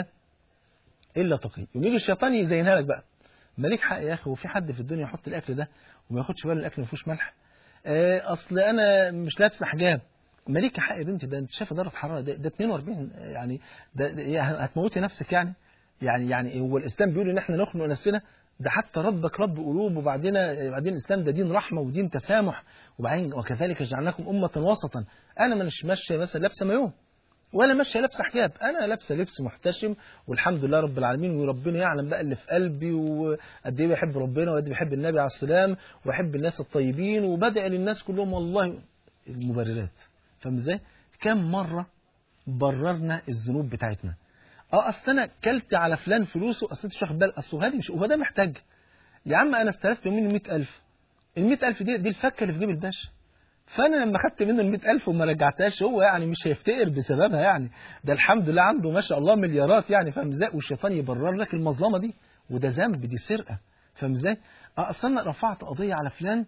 الا تقي يوم يجي الشيطان يزينها لك بقى مالك حق يا اخي وفي حد في الدنيا يحط الاكل ده وما ياخدش باله الاكل ما فيهوش ملح آه، اصل انا مش لابسه حجاب مالك حق يا بنتي ده انت شايفه درجه حراره ده, ده 42 يعني ده, ده إيه، هتموتي نفسك يعني يعني يعني هو الاسلام بيقول ان احنا نخلق نفسنا ده حتى ربك رب قلوب وبعدين بعدين الاسلام ده دين رحمه ودين تسامح وبعدين وكذلك جعلناكم امه وسطا انا مش ماشيه مثلا لابسه مايوه ولا ماشيه لابسه حجاب انا لابسه لبس محتشم والحمد لله رب العالمين وربنا يعلم بقى اللي في قلبي وقد ايه بحب ربنا وقد ايه بحب النبي عليه السلام واحب الناس الطيبين وبدأ للناس كلهم والله المبررات فاهم ازاي كم مره بررنا الذنوب بتاعتنا اه اصل انا كلت على فلان فلوسه اصل انت مش واخد بالك اصل هذه مش هو ده محتاج يا عم انا استلفت يومين 100000 ال 100000 دي دي الفكه اللي في جيب الباشا فانا لما خدت منه ال 100000 وما رجعتهاش هو يعني مش هيفتقر بسببها يعني ده الحمد لله عنده ما شاء الله مليارات يعني فاهم ازاي والشيطان يبرر لك المظلمه دي وده ذنب دي سرقه فاهم ازاي اه اصل انا رفعت قضيه على فلان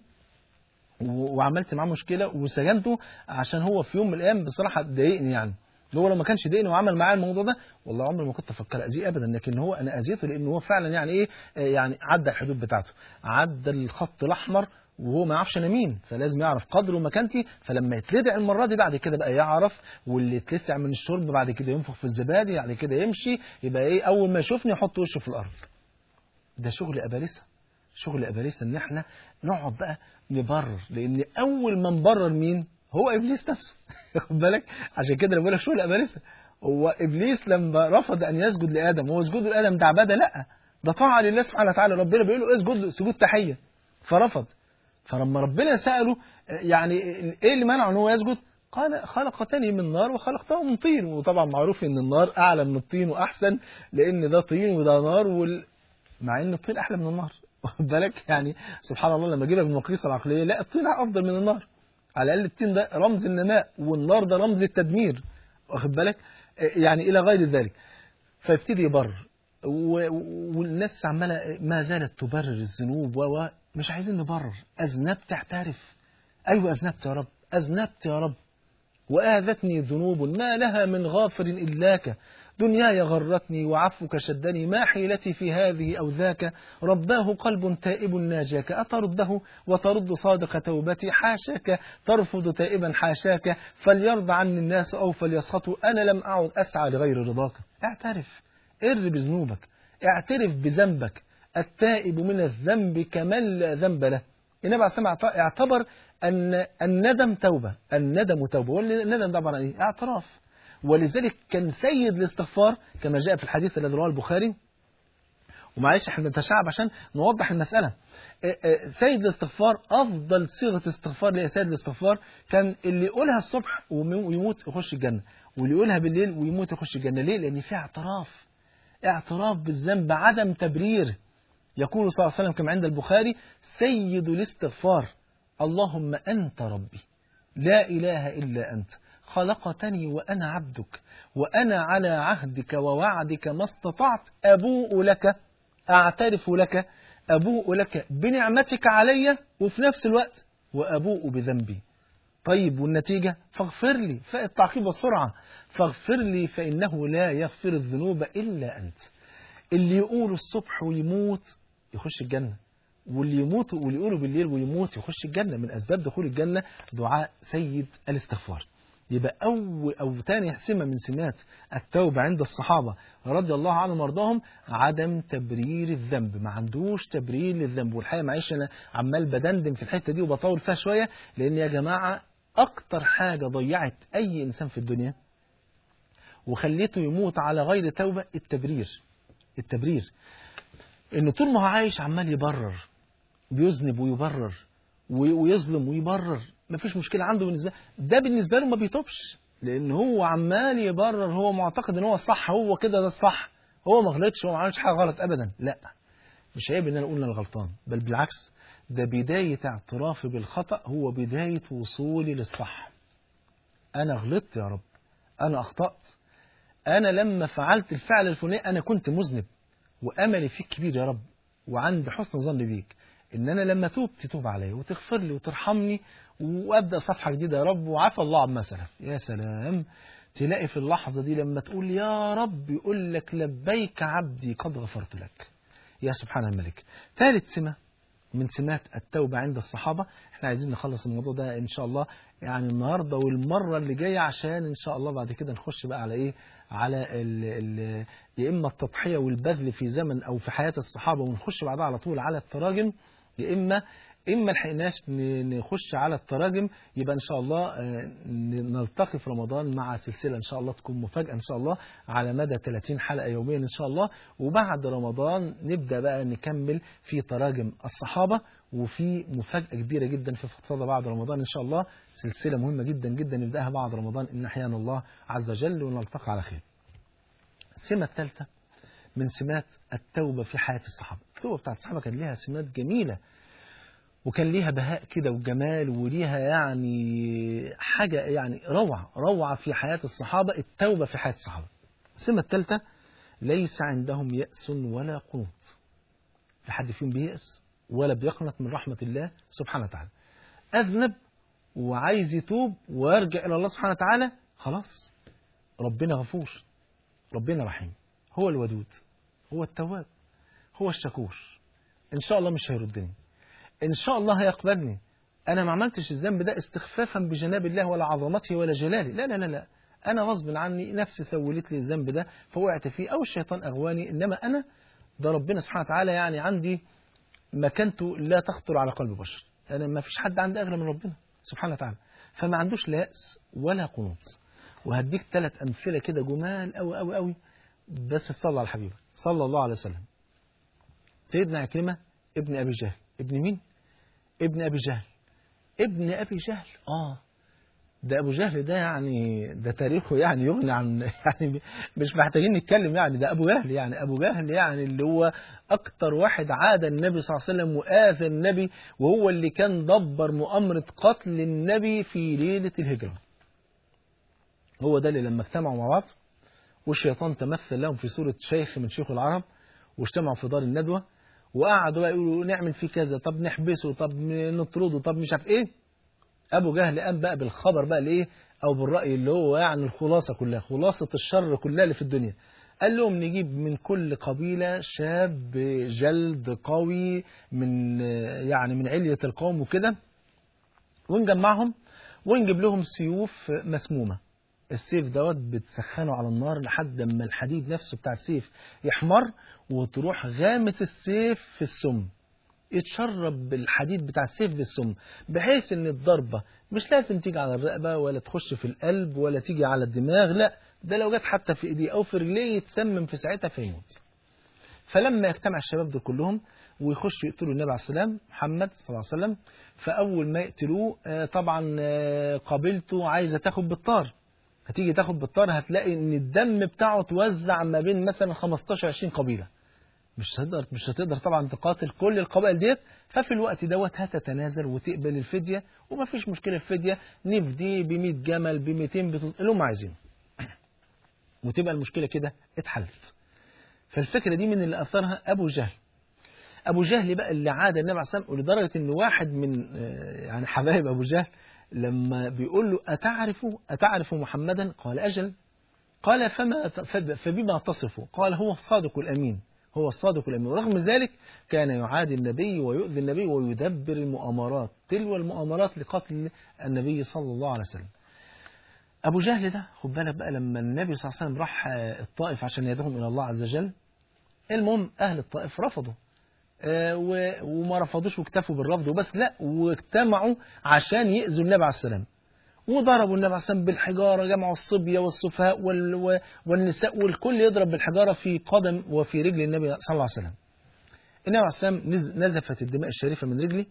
و- وعملت معاه مشكله وسجنته عشان هو في يوم من الايام بصراحه ضايقني يعني هو لو ما كانش ضايقني وعمل معايا الموضوع ده والله عمري ما كنت افكر اذيه ابدا لكن هو انا اذيته لان هو فعلا يعني ايه آه، يعني عدى الحدود بتاعته عدى الخط الاحمر وهو ما يعرفش انا مين فلازم يعرف قدره ومكانتي فلما يتلدع المره دي بعد كده بقى يعرف واللي يتلسع من الشرب بعد كده ينفخ في الزبادي بعد كده يمشي يبقى ايه اول ما يشوفني يحط وشه في الارض ده شغل ابالسه شغل ابالسه ان احنا نقعد بقى نبرر لان اول ما نبرر مين هو ابليس نفسه خد بالك عشان كده انا بقول لك شغل ابالسه هو ابليس لما رفض ان يسجد لادم هو سجود لادم ده عباده لا ده طاعه لله سبحانه وتعالى ربنا بيقول له اسجد له سجود تحيه فرفض فلما ربنا ساله يعني ايه اللي منعه ان هو يسجد قال خلقتني من نار وخلقته من طين وطبعا معروف ان النار اعلى من الطين واحسن لان ده طين وده نار وال... مع ان الطين احلى من النار واخد بالك يعني سبحان الله لما اجيبها بالمقياس العقليه لا الطين افضل من النار على الاقل الطين ده رمز النماء والنار ده رمز التدمير واخد بالك يعني الى غير ذلك فيبتدي يبرر و- والناس عماله ما زالت تبرر الذنوب و و- مش عايزين نبرر اذنبت اعترف ايوه اذنبت يا رب اذنبت يا رب وآذتني ذنوب ما لها من غافر إلاك دنياي غرتني وعفوك شدني ما حيلتي في هذه أو ذاك رباه قلب تائب ناجاك أترده وترد صادق توبتي حاشاك ترفض تائبا حاشاك فليرضى عني الناس أو فليسخطوا أنا لم أعد أسعى لغير رضاك اعترف ار بذنوبك اعترف بذنبك التائب من الذنب كمن لا ذنب له النبي عليه الصلاة والسلام اعتبر أن الندم توبة الندم توبة والندم ده عبارة عن إيه؟ اعتراف ولذلك كان سيد الاستغفار كما جاء في الحديث الذي رواه البخاري ومعلش احنا بنتشعب عشان نوضح المسألة اه اه سيد الاستغفار أفضل صيغة استغفار لسيد الاستغفار كان اللي يقولها الصبح ويموت يخش الجنة واللي يقولها بالليل ويموت يخش الجنة ليه؟ لأن فيها اعتراف اعتراف بالذنب عدم تبرير يقول صلى الله عليه وسلم كما عند البخاري سيد الاستغفار اللهم أنت ربي لا إله إلا أنت خلقتني وأنا عبدك وأنا على عهدك ووعدك ما استطعت أبوء لك أعترف لك أبوء لك بنعمتك علي وفي نفس الوقت وأبوء بذنبي طيب والنتيجة فاغفر لي فالتعقيب والسرعة فاغفر لي فإنه لا يغفر الذنوب إلا أنت اللي يقول الصبح ويموت يخش الجنة واللي يموت واللي يقوله بالليل ويموت يخش الجنة من أسباب دخول الجنة دعاء سيد الاستغفار يبقى أول أو تاني سمة من سمات التوبة عند الصحابة رضي الله عنهم وارضاهم عدم تبرير الذنب ما عندوش تبرير للذنب والحقيقة معيش أنا عمال بدندن في الحتة دي وبطول فيها شوية لأن يا جماعة أكتر حاجة ضيعت أي إنسان في الدنيا وخليته يموت على غير توبة التبرير التبرير إنه طول ما هو عايش عمال يبرر بيذنب ويبرر وي- ويظلم ويبرر مفيش مشكلة عنده بالنسبة ده بالنسبة له ما بيتوبش لأن هو عمال يبرر هو معتقد إن هو الصح هو كده ده الصح هو ما غلطش هو ما عملش حاجة غلط أبدا لا مش عيب إن أنا أقول إن أنا غلطان بل بالعكس ده بداية اعترافي بالخطأ هو بداية وصولي للصح أنا غلطت يا رب أنا أخطأت أنا لما فعلت الفعل الفلاني أنا كنت مذنب وأملي فيك كبير يا رب وعندي حسن ظن بيك إن أنا لما توب تتوب عليا وتغفر لي وترحمني وأبدأ صفحة جديدة يا رب وعفى الله عما سلف يا سلام تلاقي في اللحظة دي لما تقول يا رب يقول لك لبيك عبدي قد غفرت لك يا سبحان الملك ثالث سمة من سمات التوبة عند الصحابة احنا عايزين نخلص الموضوع ده ان شاء الله يعني النهاردة والمرة اللي جاية عشان ان شاء الله بعد كده نخش بقى على ايه على ال ال يا اما التضحية والبذل في زمن او في حياة الصحابة ونخش بعدها على طول على التراجم يا اما اما لحقناش ن- نخش على التراجم يبقى ان شاء الله آه، ن- نلتقي في رمضان مع سلسله ان شاء الله تكون مفاجاه ان شاء الله على مدى 30 حلقه يوميا ان شاء الله وبعد رمضان نبدا بقى نكمل في تراجم الصحابه وفي مفاجاه كبيره جدا في فضفاضه بعد رمضان ان شاء الله سلسله مهمه جدا جدا نبداها بعد رمضان ان احيانا الله عز وجل ونلتقي على خير. السمه الثالثه من سمات التوبه في حياه الصحابه، التوبه بتاعت الصحابه كان ليها سمات جميله وكان ليها بهاء كده وجمال وليها يعني حاجة يعني روعة روعة في حياة الصحابة التوبة في حياة الصحابة السمة الثالثة ليس عندهم يأس ولا قنوط لا حد فيهم بيأس ولا بيقنط من رحمة الله سبحانه وتعالى أذنب وعايز يتوب ويرجع إلى الله سبحانه وتعالى خلاص ربنا غفور ربنا رحيم هو الودود هو التواب هو الشكور إن شاء الله مش هيردني إن شاء الله هيقبلني أنا ما عملتش الذنب ده استخفافا بجناب الله ولا عظمته ولا جلاله لا لا لا لا أنا غصب عني نفسي سولت لي الذنب ده فوقعت فيه أو الشيطان أغواني إنما أنا ده ربنا سبحانه وتعالى يعني عندي مكانته لا تخطر على قلب بشر أنا ما فيش حد عندي أغلى من ربنا سبحانه وتعالى فما عندوش لا يأس ولا قنوط وهديك ثلاث أمثلة كده جمال أوي أوي أوي بس تصلى على حبيبك صلى الله عليه وسلم سيدنا عكرمة ابن أبي جهل ابن مين؟ ابن أبي جهل ابن أبي جهل آه ده أبو جهل ده يعني ده تاريخه يعني يغني عن يعني مش محتاجين نتكلم يعني ده أبو جهل يعني أبو جهل يعني اللي هو أكتر واحد عاد النبي صلى الله عليه وسلم وآذى النبي وهو اللي كان دبر مؤامرة قتل النبي في ليلة الهجرة هو ده اللي لما اجتمعوا مع بعض والشيطان تمثل لهم في صورة شيخ من شيوخ العرب واجتمعوا في دار الندوة وقعدوا بقى يقولوا نعمل فيه كذا طب نحبسه طب نطرده طب مش عارف ايه ابو جهل قام بقى بالخبر بقى الايه او بالراي اللي هو يعني الخلاصه كلها خلاصه الشر كلها اللي في الدنيا قال لهم نجيب من كل قبيله شاب جلد قوي من يعني من عليه القوم وكده ونجمعهم ونجيب لهم سيوف مسمومه السيف دوت بتسخنه على النار لحد ما الحديد نفسه بتاع السيف يحمر وتروح غامس السيف في السم يتشرب بالحديد بتاع السيف بالسم بحيث ان الضربة مش لازم تيجي على الرقبة ولا تخش في القلب ولا تيجي على الدماغ لا ده لو جت حتى في ايديه او في رجليه يتسمم في ساعتها فيموت فلما يجتمع الشباب دول كلهم ويخشوا يقتلوا النبي عليه السلام محمد صلى الله عليه وسلم فاول ما يقتلوه آه، طبعا آه، قبيلته عايزه تاخد بالطار هتيجي تاخد بالطار هتلاقي ان الدم بتاعه توزع ما بين مثلا 15 20 قبيله مش هتقدر مش هتقدر طبعا تقاتل كل القبائل ديت ففي الوقت دوت هتتنازل وتقبل الفديه وما فيش مشكله الفديه نفدي ب 100 جمل ب 200 بتل... اللي هم عايزينه وتبقى المشكله كده اتحلت فالفكره دي من اللي اثرها ابو جهل ابو جهل بقى اللي عاد النبي عليه الصلاه والسلام لدرجه ان واحد من آه، يعني حبايب ابو جهل لما بيقول له اتعرف اتعرف محمدا قال اجل قال فما فب- فبما تصفه قال هو الصادق الامين هو الصادق الامين ورغم ذلك كان يعادي النبي ويؤذي النبي ويدبر المؤامرات تلو المؤامرات لقتل النبي صلى الله عليه وسلم ابو جهل ده خد بالك بقى لما النبي صلى الله عليه وسلم راح آه، الطائف عشان يدعوهم الى الله عز وجل المهم اهل الطائف رفضوا آه، و- وما رفضوش واكتفوا بالرفض وبس لا واجتمعوا عشان يأذوا النبي عليه السلام وضربوا النبي عليه السلام بالحجارة جمعوا الصبية والسفهاء وال- و- والنساء والكل يضرب بالحجارة في قدم وفي رجل النبي صلى الله عليه وسلم النبي عليه الصلاة والسلام نز- نزفت الدماء الشريفة من رجلي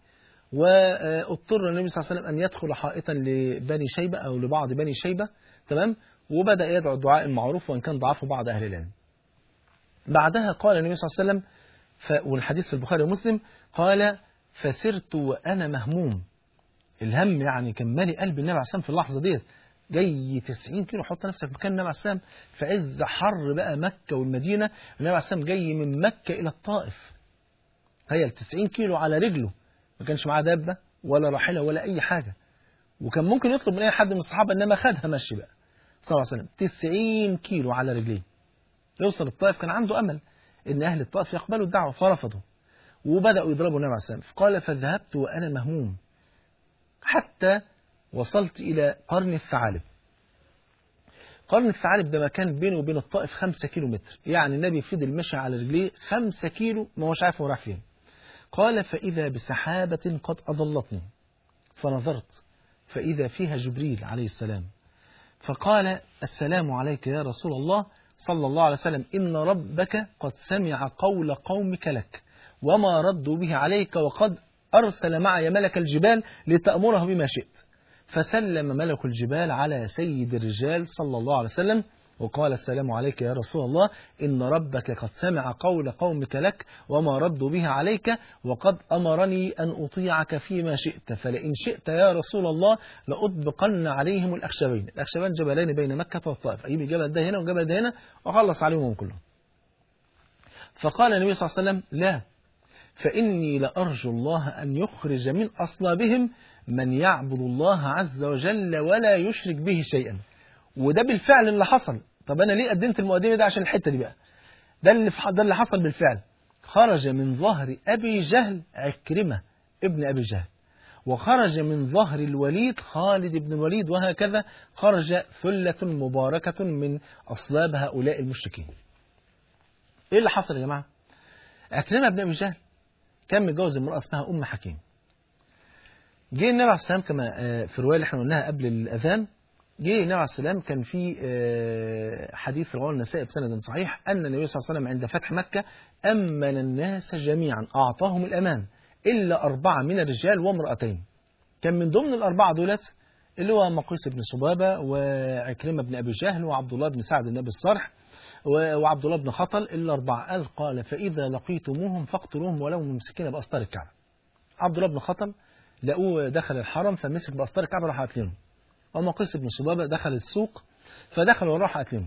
واضطر النبي صلى الله عليه وسلم أن يدخل حائطا لبني شيبة أو لبعض بني شيبة تمام وبدأ يدعو الدعاء المعروف وإن كان ضعفه بعض أهل العلم بعدها قال النبي صلى الله عليه وسلم ف... والحديث في البخاري ومسلم قال فسرت وأنا مهموم الهم يعني كان مالي قلب النبي عليه الصلاة والسلام في اللحظة ديت جاي 90 كيلو حط نفسك مكان النبي عليه الصلاة والسلام في عز حر بقى مكة والمدينة النبي عليه الصلاة والسلام جاي من مكة إلى الطائف تخيل 90 كيلو على رجله ما كانش معاه دابة ولا راحلة ولا أي حاجة وكان ممكن يطلب من أي حد من الصحابة إنما خدها مشي بقى صلى الله عليه وسلم 90 كيلو على رجليه يوصل الطائف كان عنده أمل إن أهل الطائف يقبلوا الدعوة فرفضوا وبدأوا يضربوا النبي عليه الصلاة والسلام قال فذهبت وأنا مهموم حتى وصلت إلى قرن الثعالب قرن الثعالب ده مكان بينه وبين الطائف خمسة كيلو متر يعني النبي فضل مشي على رجليه خمسة كيلو ما هوش عارف هو رايح فين قال فإذا بسحابة قد أضلتني فنظرت فإذا فيها جبريل عليه السلام فقال السلام عليك يا رسول الله صلى الله عليه وسلم إن ربك قد سمع قول قومك لك وما ردوا به عليك وقد أرسل معي ملك الجبال لتأمره بما شئت فسلم ملك الجبال على سيد الرجال صلى الله عليه وسلم وقال السلام عليك يا رسول الله إن ربك قد سمع قول قومك لك وما ردوا به عليك وقد أمرني أن أطيعك فيما شئت فلئن شئت يا رسول الله لأطبقن عليهم الأخشبين الأخشبين جبلين بين مكة والطائف أجيب الجبل ده هنا والجبل ده هنا وأخلص عليهم كلهم فقال النبي صلى الله عليه وسلم لا فإني لأرجو الله أن يخرج من أصلابهم من يعبد الله عز وجل ولا يشرك به شيئا وده بالفعل اللي حصل طب أنا ليه قدمت المقدمة ده عشان الحتة دي بقى ده اللي, ده اللي حصل بالفعل خرج من ظهر أبي جهل عكرمة ابن أبي جهل وخرج من ظهر الوليد خالد بن الوليد وهكذا خرج ثلة مباركة من أصلاب هؤلاء المشركين إيه اللي حصل يا جماعة عكرمة بن أبي جهل كان متجوز امرأة اسمها أم حكيم جه النبي عليه السلام كما في الرواية اللي احنا قلناها قبل الأذان جه النبي عليه السلام كان في حديث رواه النسائي بسند صحيح أن النبي صلى الله عليه وسلم عند فتح مكة أمن الناس جميعا أعطاهم الأمان إلا أربعة من الرجال وامرأتين كان من ضمن الأربعة دولت اللي هو مقيس بن صبابة وعكرمة بن أبي جهل وعبد الله بن سعد بن أبي الصرح وعبد الله بن خطل إلا أربعة قال قال فإذا لقيتموهم فاقتلوهم ولو ممسكين بأسطار الكعبة عبد الله بن خطل لقوه دخل الحرم فمسك بأسطار الكعبة راح قتلهم ومقيس بن صبابة دخل السوق فدخل وراح قتلهم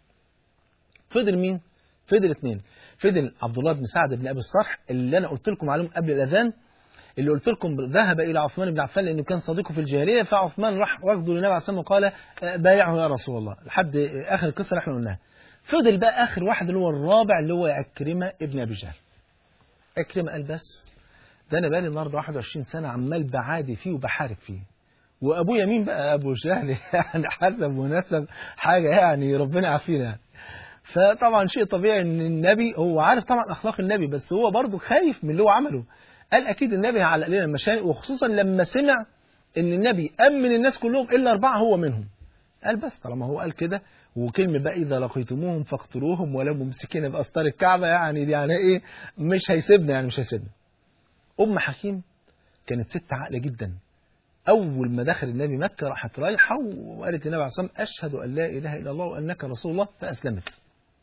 فضل مين؟ فضل اثنين فضل عبد الله بن سعد بن أبي الصرح اللي أنا قلت لكم عليهم قبل الأذان اللي قلت لكم ذهب إلى عثمان بن عفان لأنه كان صديقه في الجاهلية فعثمان راح واخده للنبي عليه الصلاة والسلام وقال بايعه يا رسول الله لحد آخر القصة اللي احنا قلناها فضل بقى آخر واحد اللي هو الرابع اللي هو عكرمة ابن أبي جهل عكرمة قال بس ده أنا بقالي النهارده 21 سنة عمال بعادي فيه وبحارب فيه وأبويا مين بقى أبو جهل يعني حسب ونسب حاجة يعني ربنا يعافينا يعني. فطبعا شيء طبيعي ان النبي هو عارف طبعا اخلاق النبي بس هو برضه خايف من اللي هو عمله قال اكيد النبي هيعلق لنا المشاكل وخصوصا لما سمع ان النبي امن الناس كلهم الا اربعه هو منهم قال بس طالما هو قال كده وكلمة بقى إذا لقيتموهم فاقتلوهم ولا ممسكين بأسطار الكعبة يعني دي يعني إيه مش هيسيبنا يعني مش هيسيبنا أم حكيم كانت ست عاقلة جدا أول ما دخل النبي مكة راحت رايحة وقالت للنبي عليه الصلاة والسلام أشهد أن لا إله إلا الله وأنك رسول الله فأسلمت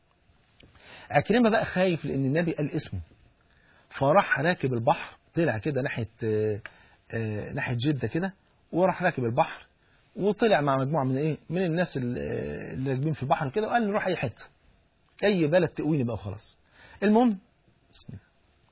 عكرمة بقى خايف لأن النبي قال اسمه فراح راكب البحر طلع كده ناحية آه آه ناحية جدة كده وراح راكب البحر وطلع مع مجموعة من ايه من الناس اللي راكبين في البحر كده وقال نروح اي حتة اي بلد تقويني بقى وخلاص المهم بسم الله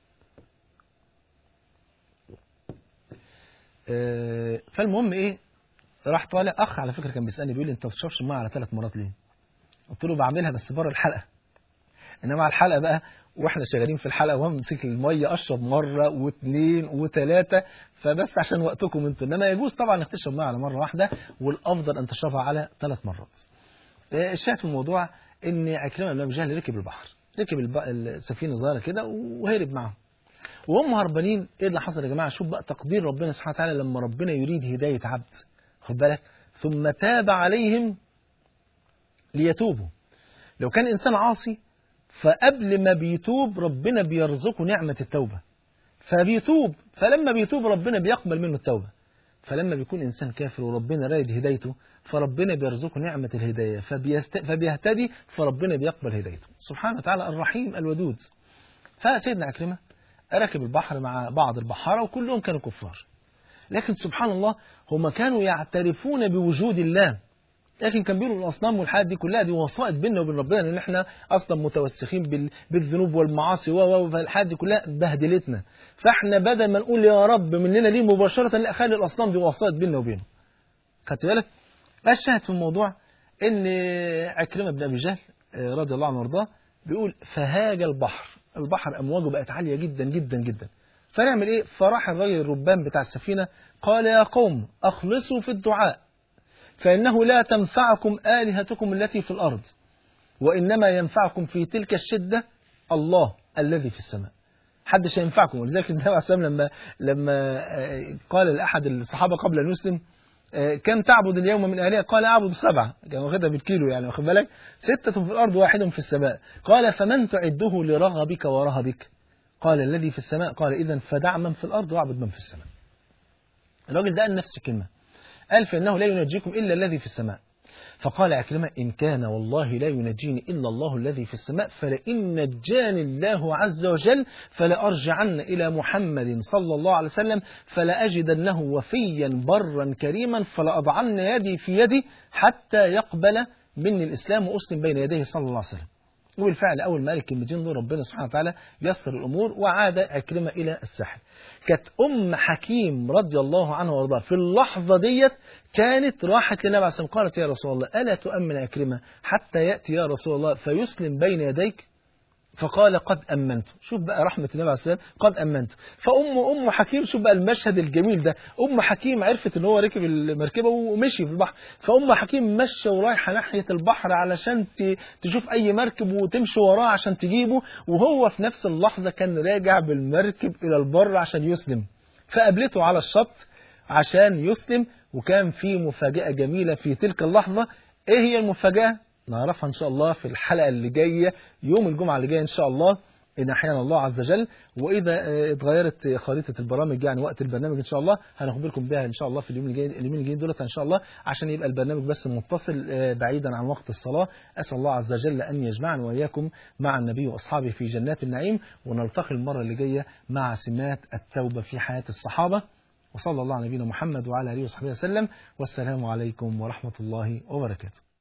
آه فالمهم ايه راح طالع اخ على فكره كان بيسالني بيقول لي انت ما بتشربش الميه على ثلاث مرات ليه؟ قلت له بعملها بس بره الحلقه انما على الحلقه بقى واحنا شغالين في الحلقه وامسك الميه اشرب مره واثنين وثلاثه فبس عشان وقتكم انتوا انما يجوز طبعا انك تشرب ميه على مره واحده والافضل ان تشربها على ثلاث مرات. الشاهد في الموضوع ان عكرمه بن ابي جهل ركب البحر ركب السفينه صغيره كده وهرب معاهم. وهم هربانين ايه اللي حصل يا جماعه؟ شوف بقى تقدير ربنا سبحانه وتعالى لما ربنا يريد هدايه عبد خد بالك ثم تاب عليهم ليتوبوا. لو كان انسان عاصي فقبل ما بيتوب ربنا بيرزقه نعمة التوبة فبيتوب فلما بيتوب ربنا بيقبل منه التوبة فلما بيكون إنسان كافر وربنا رايد هدايته فربنا بيرزقه نعمة الهداية فبيست... فبيهتدي فربنا بيقبل هدايته سبحانه وتعالى الرحيم الودود فسيدنا عكرمة ركب البحر مع بعض البحارة وكلهم كانوا كفار لكن سبحان الله هم كانوا يعترفون بوجود الله لكن كان بيقولوا الاصنام والحاجات دي كلها دي وسائط بيننا وبين ربنا لان احنا اصلا متوسخين بال- بالذنوب والمعاصي و و فالحاجات دي كلها بهدلتنا فاحنا بدل ما نقول يا رب مننا ليه مباشره لا خلي الاصنام دي وسائط بيننا وبينه خدت بالك الشاهد في الموضوع ان عكرمه بن ابي جهل آه، رضي الله عنه وارضاه بيقول فهاج البحر البحر امواجه بقت عاليه جدا جدا جدا فنعمل ايه فراح الراجل الربان بتاع السفينه قال يا قوم اخلصوا في الدعاء فإنه لا تنفعكم آلهتكم التي في الأرض وإنما ينفعكم في تلك الشدة الله الذي في السماء حدش هينفعكم ولذلك النبي عليه الصلاة والسلام لما لما آه، قال لأحد الصحابة قبل أن يسلم آه، كم تعبد اليوم من آلهة قال أعبد سبعة كان واخدها بالكيلو يعني واخد بالك ستة في الأرض واحد في السماء قال فمن تعده لرغبك ورهبك قال الذي في السماء قال إذا فدع من في الأرض واعبد من في السماء الراجل ده قال نفس الكلمة قال فإنه لا ينجيكم إلا الذي في السماء فقال عكرمة إن كان والله لا ينجيني إلا الله الذي في السماء فلئن نجاني الله عز وجل فلأرجعن إلى محمد صلى الله عليه وسلم فلأجدنه وفيا برا كريما فلأضعن يدي في يدي حتى يقبل مني الإسلام وأسلم بين يديه صلى الله عليه وسلم وبالفعل أول ما قال الكلمتين دول ربنا سبحانه وتعالى يسر الأمور وعاد عكرمة إلى الساحل كانت أم حكيم رضي الله عنها وارضاها في اللحظة ديت كانت راحت للنبي عليه الصلاة والسلام قالت يا رسول الله ألا تؤمن عكرمة حتى يأتي يا رسول الله فيسلم بين يديك فقال قد أمنت شوف بقى رحمة النبي عليه الصلاة والسلام قد أمنت فأم أم حكيم شوف بقى المشهد الجميل ده أم حكيم عرفت إن هو ركب المركبة ومشي في البحر فأم حكيم مشى ورايحة ناحية البحر علشان ت- تشوف أي مركب وتمشي وراه عشان تجيبه وهو في نفس اللحظة كان راجع بالمركب إلى البر عشان يسلم فقابلته على الشط عشان يسلم وكان في مفاجأة جميلة في تلك اللحظة إيه هي المفاجأة؟ نعرفها إن شاء الله في الحلقة اللي جاية يوم الجمعة اللي جاية إن شاء الله إن أحيانا الله عز وجل وإذا آه، اتغيرت خريطة البرامج يعني وقت البرنامج إن شاء الله هنخبركم بها إن شاء الله في اليوم اللي جاي اليومين الجايين دولت إن شاء الله عشان يبقى البرنامج بس متصل آه، بعيدا عن وقت الصلاة أسأل الله عز وجل أن يجمعنا وإياكم مع النبي وأصحابه في جنات النعيم ونلتقي المرة اللي جاية مع سمات التوبة في حياة الصحابة وصلى الله على نبينا محمد وعلى آله وصحبه وسلم والسلام عليكم ورحمة الله وبركاته